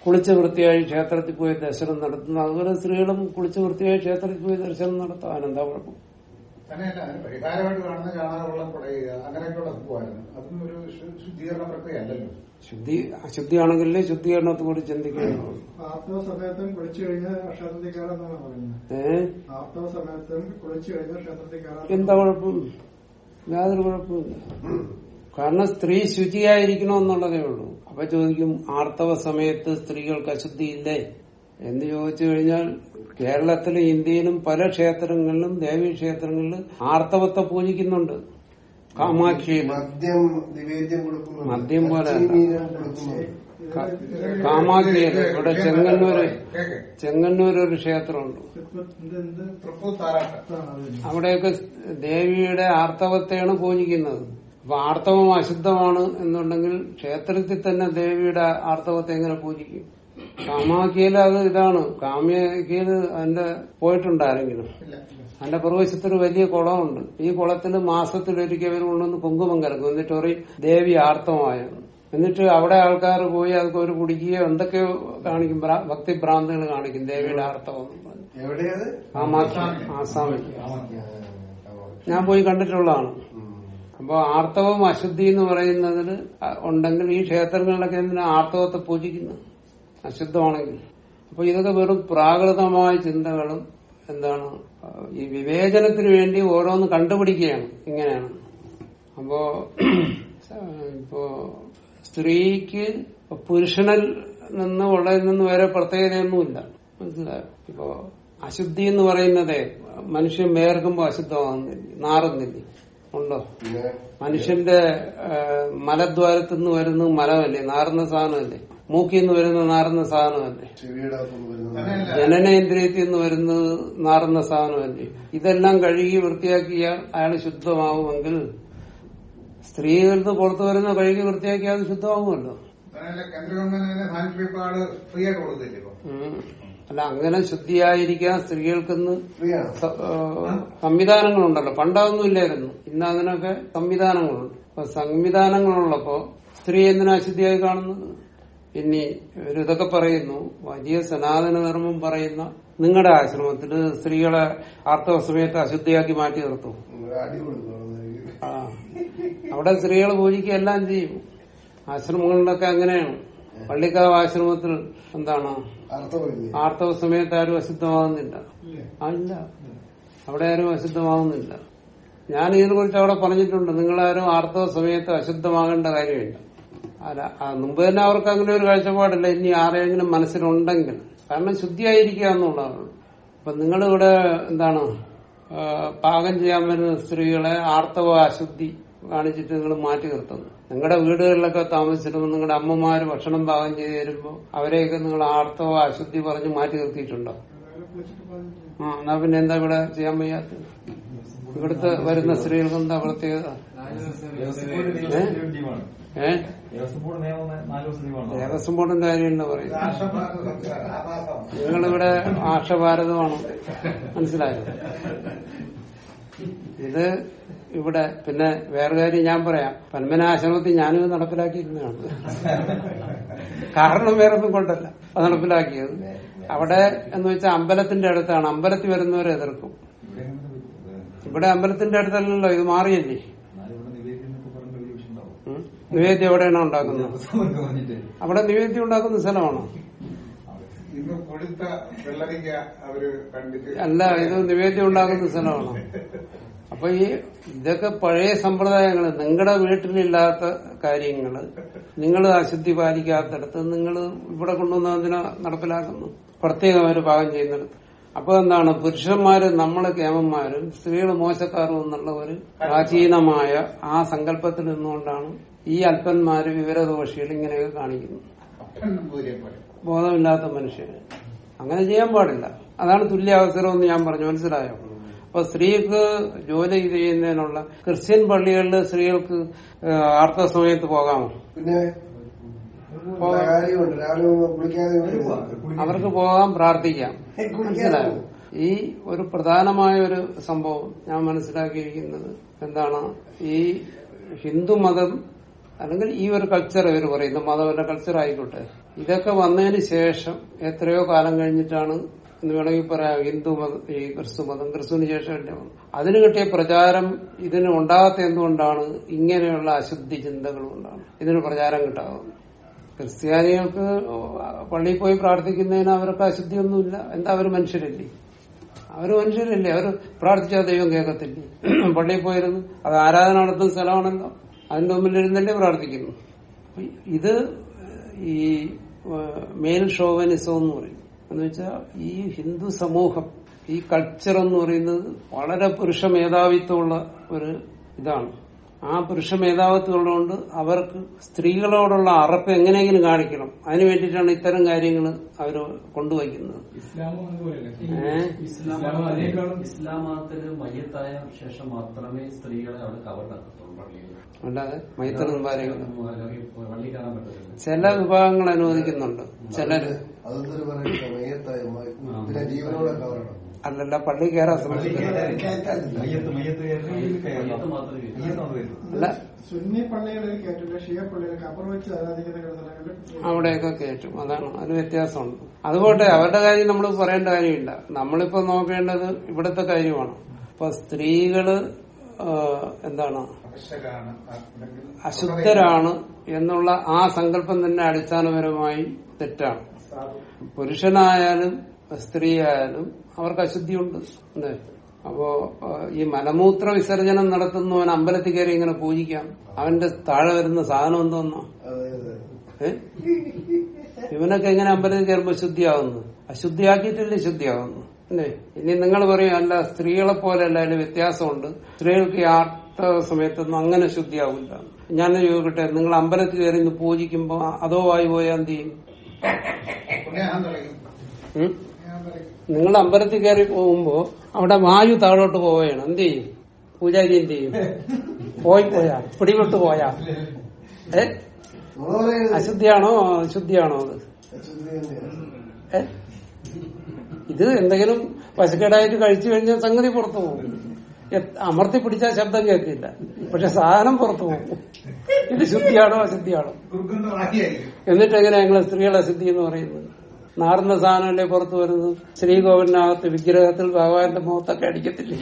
കുളിച്ച് വൃത്തിയായി ക്ഷേത്രത്തിൽ പോയി ദർശനം നടത്തുന്നു അതുപോലെ സ്ത്രീകളും കുളിച്ച് വൃത്തിയായി ക്ഷേത്രത്തിൽ പോയി ദർശനം നടത്താം അതിനെന്താ കുഴപ്പം തന്നെയല്ല അതിന് പരിഹാരമായിട്ട് കാണുന്ന ചാണകവെള്ളം കുടയുക അങ്ങനെയൊക്കെയുള്ള സംഭവമായിരുന്നു അതും ഒരു ശു- ശുദ്ധീകരണ പ്രക്രിയ അല്ലല്ലോ ശുദ്ധി അശുദ്ധിയാണെങ്കിലേ ശുദ്ധീകരണത്തെ കൂടി ചിന്തിക്കുകയുള്ളൂ ആർത്തവ സമയത്തും കുളിച്ചു കഴിഞ്ഞാൽ ക്ഷേത്രത്തിൽ കയറാന്നാണ് പറയുന്നത് ഏ ആർത്തവ സമയത്തും കുളിച്ചു കഴിഞ്ഞാൽ ക്ഷേത്രത്തിൽ കയറാൻ എന്താ കുഴപ്പം യാതൊരു കുഴപ്പമില്ല കാരണം സ്ത്രീ ശുചിയായിരിക്കണമെന്നുള്ളതേ ഉള്ളൂ അപ്പൊ ചോദിക്കും ആർത്തവ സമയത്ത് സ്ത്രീകൾക്ക് അശുദ്ധിയില്ലേ എന്ന് ചോദിച്ചു കഴിഞ്ഞാൽ കേരളത്തിലും ഇന്ത്യയിലും പല ക്ഷേത്രങ്ങളിലും ദേവീ ക്ഷേത്രങ്ങളിലും ആർത്തവത്തെ പൂജിക്കുന്നുണ്ട് കാമാക്ഷിയിൽ മദ്യം നിവേദ്യം കൊടുക്കുന്നു മദ്യം പോലെ അല്ല. പച്ചമീനും കൊടുക്കുന്നു കാമാക്ഷിയിൽ ഇവിടെ ചെങ്ങന്നൂര് കേക്ക് ചെങ്ങന്നൂർ ഒരു ക്ഷേത്രമുണ്ട് എന്ത് എന്ത് തൃപ്പൂത്താറാട്ട് ആണ് അത് അവിടെയൊക്കെ ദേവിയുടെ ആർത്തവത്തെയാണ് പൂജിക്കുന്നത് അപ്പൊ ആർത്തവം അശുദ്ധമാണ് എന്നുണ്ടെങ്കിൽ ക്ഷേത്രത്തിൽ തന്നെ ദേവിയുടെ ആർത്തവത്തെ എങ്ങനെ പൂജിക്കും കാമാക്കിയിൽ അത് ഇതാണ് കാമ്യക്കിയിൽ അതിന്റെ പോയിട്ടുണ്ട് ആരെങ്കിലും ഇല്ല അതിന്റെ പ്രവേശത്തൊരു വലിയ കുളമുണ്ട് ഈ കുളത്തിൽ മാസത്തിലൊരിക്കൽ ഇവർ കൊണ്ടുവന്ന് കുങ്കുമം കലക്കും എന്നിട്ട് പറയും ദേവി ആർത്തവമായെന്ന് എന്നിട്ട് അവിടെ ആൾക്കാർ പോയി അതൊക്കെ ഒരു കുടിക്കുകയോ എന്തൊക്കെയോ കാണിക്കും ഭ്രാ- ഭക്തിഭ്രാന്തികൾ കാണിക്കും ദേവിയുടെ ആർത്തവം എന്ന് പറഞ്ഞ്. എവിടെയത് കാമാക്ഷി ആസാമിൽ ആ, ആ. ഞാൻ പോയി കണ്ടിട്ടുള്ളതാണ് ഉം. അപ്പൊ ആർത്തവം അശുദ്ധി എന്ന് പറയുന്നതിൽ ഉണ്ടെങ്കിൽ ഈ ക്ഷേത്രങ്ങളിലൊക്കെ എന്തിനാ ആർത്തവത്തെ പൂജിക്കുന്നു അശുദ്ധമാണെങ്കിൽ അപ്പൊ ഇതൊക്കെ വെറും പ്രാകൃതമായ ചിന്തകളും എന്താണ് ആ, ഈ വിവേചനത്തിന് വേണ്ടി ഓരോന്ന് കണ്ടുപിടിക്കുകയാണ് ഇങ്ങനെയാണ് അപ്പോ ഇപ്പോ സ്ത്രീക്ക് പുരുഷനിൽ നിന്ന് ഉള്ളതിൽ നിന്ന് വരെ പ്രത്യേകതയൊന്നുമില്ല മനസ്സിലായോ ഇപ്പോ അശുദ്ധി എന്ന് പറയുന്നതേ മനുഷ്യൻ വേർക്കുമ്പോ അശുദ്ധമാകുന്നില്ല നാറുന്നില്ല ഉണ്ടോ പിന്നെ മനുഷ്യന്റെ ആ, മലദ്വാരത്തിൽ നിന്ന് വരുന്ന മലമല്ലേ നാറുന്ന സാധനമല്ലേ മൂക്കിൽ നിന്ന് വരുന്ന നാറുന്ന സാധനമല്ലേ ചെവിയുടെ അകത്തുനിന്ന് വരുന്നത് തന്നെയല്ല ജനനേന്ദ്രിയത്തിൽ നിന്ന് വരുന്നത് നാറുന്ന സാധനമല്ലേ ഇതെല്ലാം കഴുകി വൃത്തിയാക്കിയ അയാൾ ശുദ്ധമാവുമെങ്കിൽ സ്ത്രീയിൽ നിന്ന് പുറത്തു വരുന്ന കഴുകി വൃത്തിയാക്കിയാൽ അത് ശുദ്ധമാകുമല്ലോ തന്നെയല്ല കേന്ദ്ര ഗവൺമെന്റ് സാനിറ്ററി പാഡ് ഫ്രീ ആയിട്ട് കൊടുത്തില്ലേ ഇപ്പൊ ഉം. അല്ല അങ്ങനെ ശുദ്ധിയായിരിക്കാൻ സ്ത്രീകൾക്കിന്ന് ഫ്രീ ആണ് സ- ആ, സംവിധാനങ്ങളുണ്ടല്ലോ പണ്ടതൊന്നും ഇല്ലായിരുന്നു ഇന്ന് അതിനൊക്കെ സംവിധാനങ്ങളുണ്ട് അപ്പൊ സംവിധാനങ്ങളുള്ളപ്പോ സ്ത്രീ എന്തിനാ അശുദ്ധിയായി കാണുന്നത് ഇനി ഇവരിതൊക്കെ പറയുന്നു വലിയ സനാതന ധർമ്മം പറയുന്ന നിങ്ങളുടെ ആശ്രമത്തില് സ്ത്രീകളെ ആർത്തവ സമയത്ത് അശുദ്ധിയാക്കി മാറ്റി നിർത്തും അടി കൊടുക്കും ആ അവിടെ സ്ത്രീകൾ പൂജിക്കുക എല്ലാം ചെയ്യും ആശ്രമങ്ങളിലൊക്കെ അങ്ങനെയാണ് പള്ളിക്കാവ് ആശ്രമത്തിൽ എന്താണ് അർത്ഥമില്ലേ ആർത്തവ സമയത്ത് ആരും അശുദ്ധമാകുന്നില്ല ആ, ഇല്ല അവിടെ ആരും അശുദ്ധമാകുന്നില്ല ഞാൻ ഇതിനെ കുറിച്ച് അവിടെ പറഞ്ഞിട്ടുണ്ട് നിങ്ങളാരും ആർത്തവ സമയത്ത് അശുദ്ധമാകേണ്ട കാര്യമില്ല അല്ല ആ, മുമ്പ് തന്നെ അവർക്ക് അങ്ങനെ ഒരു കാഴ്ചപ്പാടില്ല ഇനി ആരെങ്കിലും മനസ്സിലുണ്ടെങ്കിൽ കാരണം ശുദ്ധിയായിരിക്കുക എന്നുള്ളതാണ് അപ്പൊ നിങ്ങളിവിടെ എന്താണ് ആ, പാകം ചെയ്യാൻ വരുന്ന സ്ത്രീകളെ ആർത്തവ അശുദ്ധി കാണിച്ചിട്ട് നിങ്ങൾ മാറ്റി നിർത്തുന്നു നിങ്ങളുടെ വീടുകളിലൊക്കെ താമസിച്ചിരുമ്പോൾ നിങ്ങളുടെ അമ്മമാര് ഭക്ഷണം പാകം ചെയ്ത് തരുമ്പോൾ അവരെയൊക്കെ നിങ്ങൾ ആർത്തവ അശുദ്ധി പറഞ്ഞ് മാറ്റി നിർത്തിയിട്ടുണ്ടോ കുളിച്ചിട്ട് പാകം ചെയ്യും. ആ എന്നാ പിന്നെ എന്താ ഇവിടെ ചെയ്യാൻ വയ്യാത്തത് ഇവിടുത്തെ വരുന്ന സ്ത്രീകൾക്ക് എന്താ പ്രത്യേകത ദേവസ്വം ബോർഡ് നിയമം ലീവാണ് ഏ ദേവസ്വം ബോർഡ് നിയമം നാല് ദിവസം ലീവാണ് ദേവസ്വം ബോർഡിന്റെ കാര്യമുണ്ട് പറയുന്നത് രാഷ്ട്രഭാരത സംസ്കാരം ആഭാസം നിങ്ങളിവിടെ ആർഷഭാരതമാണ് മനസ്സിലായോ ഇത് ഇവിടെ പിന്നെ വേറെ കാര്യം ഞാൻ പറയാം പന്മനാശ്രമത്തിൽ ഞാനും നടപ്പിലാക്കിയിരുന്നതാണ് കാരണം വേറെ ഒന്നും കൊണ്ടല്ല അത് നടപ്പിലാക്കിയത് അവിടെ എന്ന് വെച്ചാൽ അമ്പലത്തിന്റെ അടുത്താണ് അമ്പലത്തിൽ വരുന്നവരെ എതിർക്കും ഇവിടെ അങ്ങനെ വരും. ഇവിടെ അമ്പലത്തിന്റെ അടുത്തല്ലല്ലോ ഇത് മാറിയല്ലേ എന്നാലും ഇവിടെ നിവേദ്യം എന്നൊക്കെ പറഞ്ഞ വലിയ വിഷയം ഉണ്ടാവും ഉം? നിവേദ്യം എവിടെയാണോ ഉണ്ടാക്കുന്നത് ദേവസ്വം എന്നൊക്കെ പറഞ്ഞിട്ട് അവിടെ നിവേദ്യം ഉണ്ടാക്കുന്ന സ്ഥലമാണോ ഇന്ന് കൊടുത്ത വെള്ളരിക്ക അവര് കണ്ടിട്ട് അല്ല ഇത് നിവേദ്യം ഉണ്ടാക്കുന്ന സ്ഥലമാണോ അപ്പൊ ഈ ഇതൊക്കെ പഴയ സമ്പ്രദായങ്ങൾ നിങ്ങളുടെ വീട്ടിലില്ലാത്ത കാര്യങ്ങള് നിങ്ങൾ അശുദ്ധി പാലിക്കാത്തടത്ത് നിങ്ങൾ ഇവിടെ കൊണ്ടുവന്ന് അതിനെ നടപ്പിലാക്കുന്നു പ്രത്യേകം അവർ പാകം ചെയ്യുന്നിടത്ത് അപ്പൊ എന്താണ് പുരുഷന്മാര് നമ്മള് കേമന്മാരും സ്ത്രീകൾ മോശക്കാരും എന്നുള്ള ഒരു പ്രാചീനമായ ആ സങ്കല്പത്തിൽ നിന്നുകൊണ്ടാണ് ഈ അല്പന്മാര് വിവരദോഷികൾ ഇങ്ങനെയൊക്കെ കാണിക്കുന്നത് അപ്പൻ പൂരിയെ പോലെ ബോധമില്ലാത്ത മനുഷ്യന് അങ്ങനെ ചെയ്യാൻ പാടില്ല അതാണ് തുല്യ അവസരം എന്ന് ഞാൻ പറഞ്ഞു മനസ്സിലായോ അപ്പൊ സ്ത്രീക്ക് ജോലി ചെയ്യുന്നതിനുള്ള ക്രിസ്ത്യൻ പള്ളികളിൽ സ്ത്രീകൾക്ക് ഏഹ്, ആർത്തവ സമയത്ത് പോകാമോ പിന്നെ ഉള്ള കാര്യമുണ്ട് രാവിലെ ഒന്നും കുളിക്കാതെ അവർക്ക് പോകാൻ പ്രാർത്ഥിക്കാം മനസ്സിലായോ ഈ ഒരു പ്രധാനമായ ഒരു സംഭവം ഞാൻ മനസ്സിലാക്കിയിരിക്കുന്നത് എന്താണ് ഈ ഹിന്ദു മതം അല്ലെങ്കിൽ ഈ ഒരു കൾച്ചർ ഇവർ പറയുന്ന മതമല്ല കൾച്ചർ ആയിക്കോട്ടെ ഇതൊക്കെ വന്നതിന് ശേഷം എത്രയോ കാലം കഴിഞ്ഞിട്ടാണ് എന്ന് വേണമെങ്കിൽ പറയാം ഹിന്ദു മതം ഈ ക്രിസ്തു മതം ക്രിസ്തുവിന് ശേഷമല്ലേ വന്നു അതിന് കിട്ടിയ പ്രചാരം ഇതിന് ഉണ്ടാകാത്ത എന്തുകൊണ്ടാണ് ഇങ്ങനെയുള്ള അശുദ്ധി ചിന്തകൾ കൊണ്ടാണ് ഇതിന് പ്രചാരം കിട്ടാവുന്നത് ക്രിസ്ത്യാനികൾക്ക് പള്ളിയിൽ പോയി പ്രാർത്ഥിക്കുന്നതിന് അവർക്ക് അശുദ്ധിയൊന്നുമില്ല എന്താ അവർ മനുഷ്യരല്ലേ അവര് മനുഷ്യരല്ലേ അവർ പ്രാർത്ഥിച്ചാൽ ദൈവം കേൾക്കത്തില്ലേ പള്ളിയിൽ പോയിരുന്നു അത് ആരാധന നടത്തുന്ന സ്ഥലമാണല്ലോ അതിന്റെ മുമ്പിലിരുന്നല്ലേ പ്രാർത്ഥിക്കുന്നു ഇത് ഈ മെയിൽ ഷോവനിസം എന്ന് പറയും എന്ന് വെച്ചാൽ ഈ ഹിന്ദു സമൂഹം ഈ കൾച്ചർ എന്ന് പറയുന്നത് വളരെ പുരുഷ മേധാവിത്വമുള്ള ഒരു ഇതാണ് ആ പുരുഷ മേധാവിത്വം ഉള്ളതുകൊണ്ട് അവർക്ക് സ്ത്രീകളോടുള്ള അറപ്പ് എങ്ങനെയെങ്കിലും കാണിക്കണം അതിനു വേണ്ടിയിട്ടാണ് ഇത്തരം കാര്യങ്ങൾ അവർ കൊണ്ടുവയ്ക്കുന്നത് ഇസ്ലാമും അതുപോലെയല്ലേ ഏഹ് ഇസ്ലാം ഇസ്ലാം അതിനേക്കാളും ഇസ്ലാം മതത്തിന് മയ്യത്തായ ശേഷം മാത്രമേ സ്ത്രീകളെ അവിടെ കവറിലാക്കത്തുള്ളൂ പള്ളിയിൽ അല്ലാതെ മൈത്രം പാരങ്ങളും പള്ളി കാണാൻ പറ്റത്തില്ല ചില വിഭാഗങ്ങൾ അനുവദിക്കുന്നുണ്ട് ചിലര് അതെന്തൊരു പറയുന്നത് മയ്യത്തായ പിന്നെ ജീവനോടെ കവരണം അല്ലല്ല പള്ളി കയറാൻ പള്ളി ശ്രമിക്കുന്നത് കയറ്റാൻ- മയ്യത്ത് മയ്യത്ത് കയറി കയറണം. മയ്യത്ത് മാത്രമേ കയറ്റൂ. മയ്യത്ത് മാത്രമേ കയറ്റൂ. അല്ല സുന്നി പള്ളികളിൽ കേട്ടില്ല ഷിയ പള്ളികളിൽ കബർ വെച്ച് ആരാധിക്കുന്ന സ്ഥലങ്ങളിൽ അവിടെയൊക്കെ കയറ്റും അതാണ് അതിന് വ്യത്യാസമുണ്ട് അതുപോട്ടെ അവരുടെ കാര്യം നമ്മൾ പറയേണ്ട കാര്യമില്ല നമ്മളിപ്പോ നോക്കേണ്ടത് ഇവിടുത്തെ കാര്യമാണ് ഇപ്പൊ സ്ത്രീകള് ആ, എന്താണ് അവശരാണ് അല്ലെങ്കിൽ അശുദ്ധരാണ് എന്നുള്ള ആ സങ്കല്പം തന്നെ അടിസ്ഥാനപരമായി തെറ്റാണ് പുരുഷനായാലും സ്ത്രീ ആയാലും അവർക്ക് അശുദ്ധിയുണ്ട് അല്ലേ അപ്പോ ആ, ഈ മലമൂത്ര വിസർജനം നടത്തുന്നവൻ അമ്പലത്തിൽ കയറി ഇങ്ങനെ പൂജിക്കാം അവന്റെ താഴെ വരുന്ന സാധനം എന്തോന്നോ അതെ അതെ ഏ? ഇവനൊക്കെ എങ്ങനെ അമ്പലത്തിൽ കയറുമ്പോ ശുദ്ധിയാവുന്നു അശുദ്ധിയാക്കിയിട്ടല്ലേ ശുദ്ധിയാവുന്നു അല്ലേ ഇനി നിങ്ങൾ പറയും അല്ല സ്ത്രീകളെ പോലെയല്ല അതിന് വ്യത്യാസമുണ്ട് സ്ത്രീകൾക്ക് ഈ ആർത്ത സമയത്തൊന്നും അങ്ങനെ ശുദ്ധിയാവില്ല ഞാൻ ചോദിക്കട്ടെ നിങ്ങൾ അമ്പലത്തിൽ കയറി ഇന്ന് പൂജിക്കുമ്പോ അതോ വായി പോയാൽ എന്ത് ചെയ്യും പുണ്യാഹം തെളിയും ഉം? പുണ്യാഹം തെളിയും നിങ്ങൾ അമ്പലത്തിൽ കയറി പോകുമ്പോ അവിടെ വായു താഴോട്ട് പോവുകയാണ് എന്ത് ചെയ്യും പൂജാരി എന്ത് ചെയ്യും പോയി പോയാ പിടിവിട്ട് പോയാ ഏ നമ്മള് പറയുന്നത് അശുദ്ധിയാണോ ശുദ്ധിയാണോ അത് അശുദ്ധി തന്നെയാണ് ഏ? ഇത് എന്തെങ്കിലും പശുക്കേടായിട്ട് കഴിച്ചു കഴിഞ്ഞാൽ സംഗതി പുറത്തു പോകും എ- അമർത്തി പിടിച്ചാൽ ശബ്ദം കേൾക്കില്ല പക്ഷെ സാധനം പുറത്തു പോകും ഇത് ശുദ്ധിയാണോ അശുദ്ധിയാണോ ദുർഗന്ധമാക്കിയായിരിക്കും എന്നിട്ട് എങ്ങനെ ഞങ്ങൾ സ്ത്രീകളെ അശുദ്ധി എന്ന് പറയുന്നത് നാർന്ന സാധനമല്ലേ പുറത്തു വരുന്നത് ശ്രീകോവിലിനകത്ത് വിഗ്രഹത്തിൽ ഭഗവാന്റെ മുഖത്തൊക്കെ അടിക്കത്തില്ലേ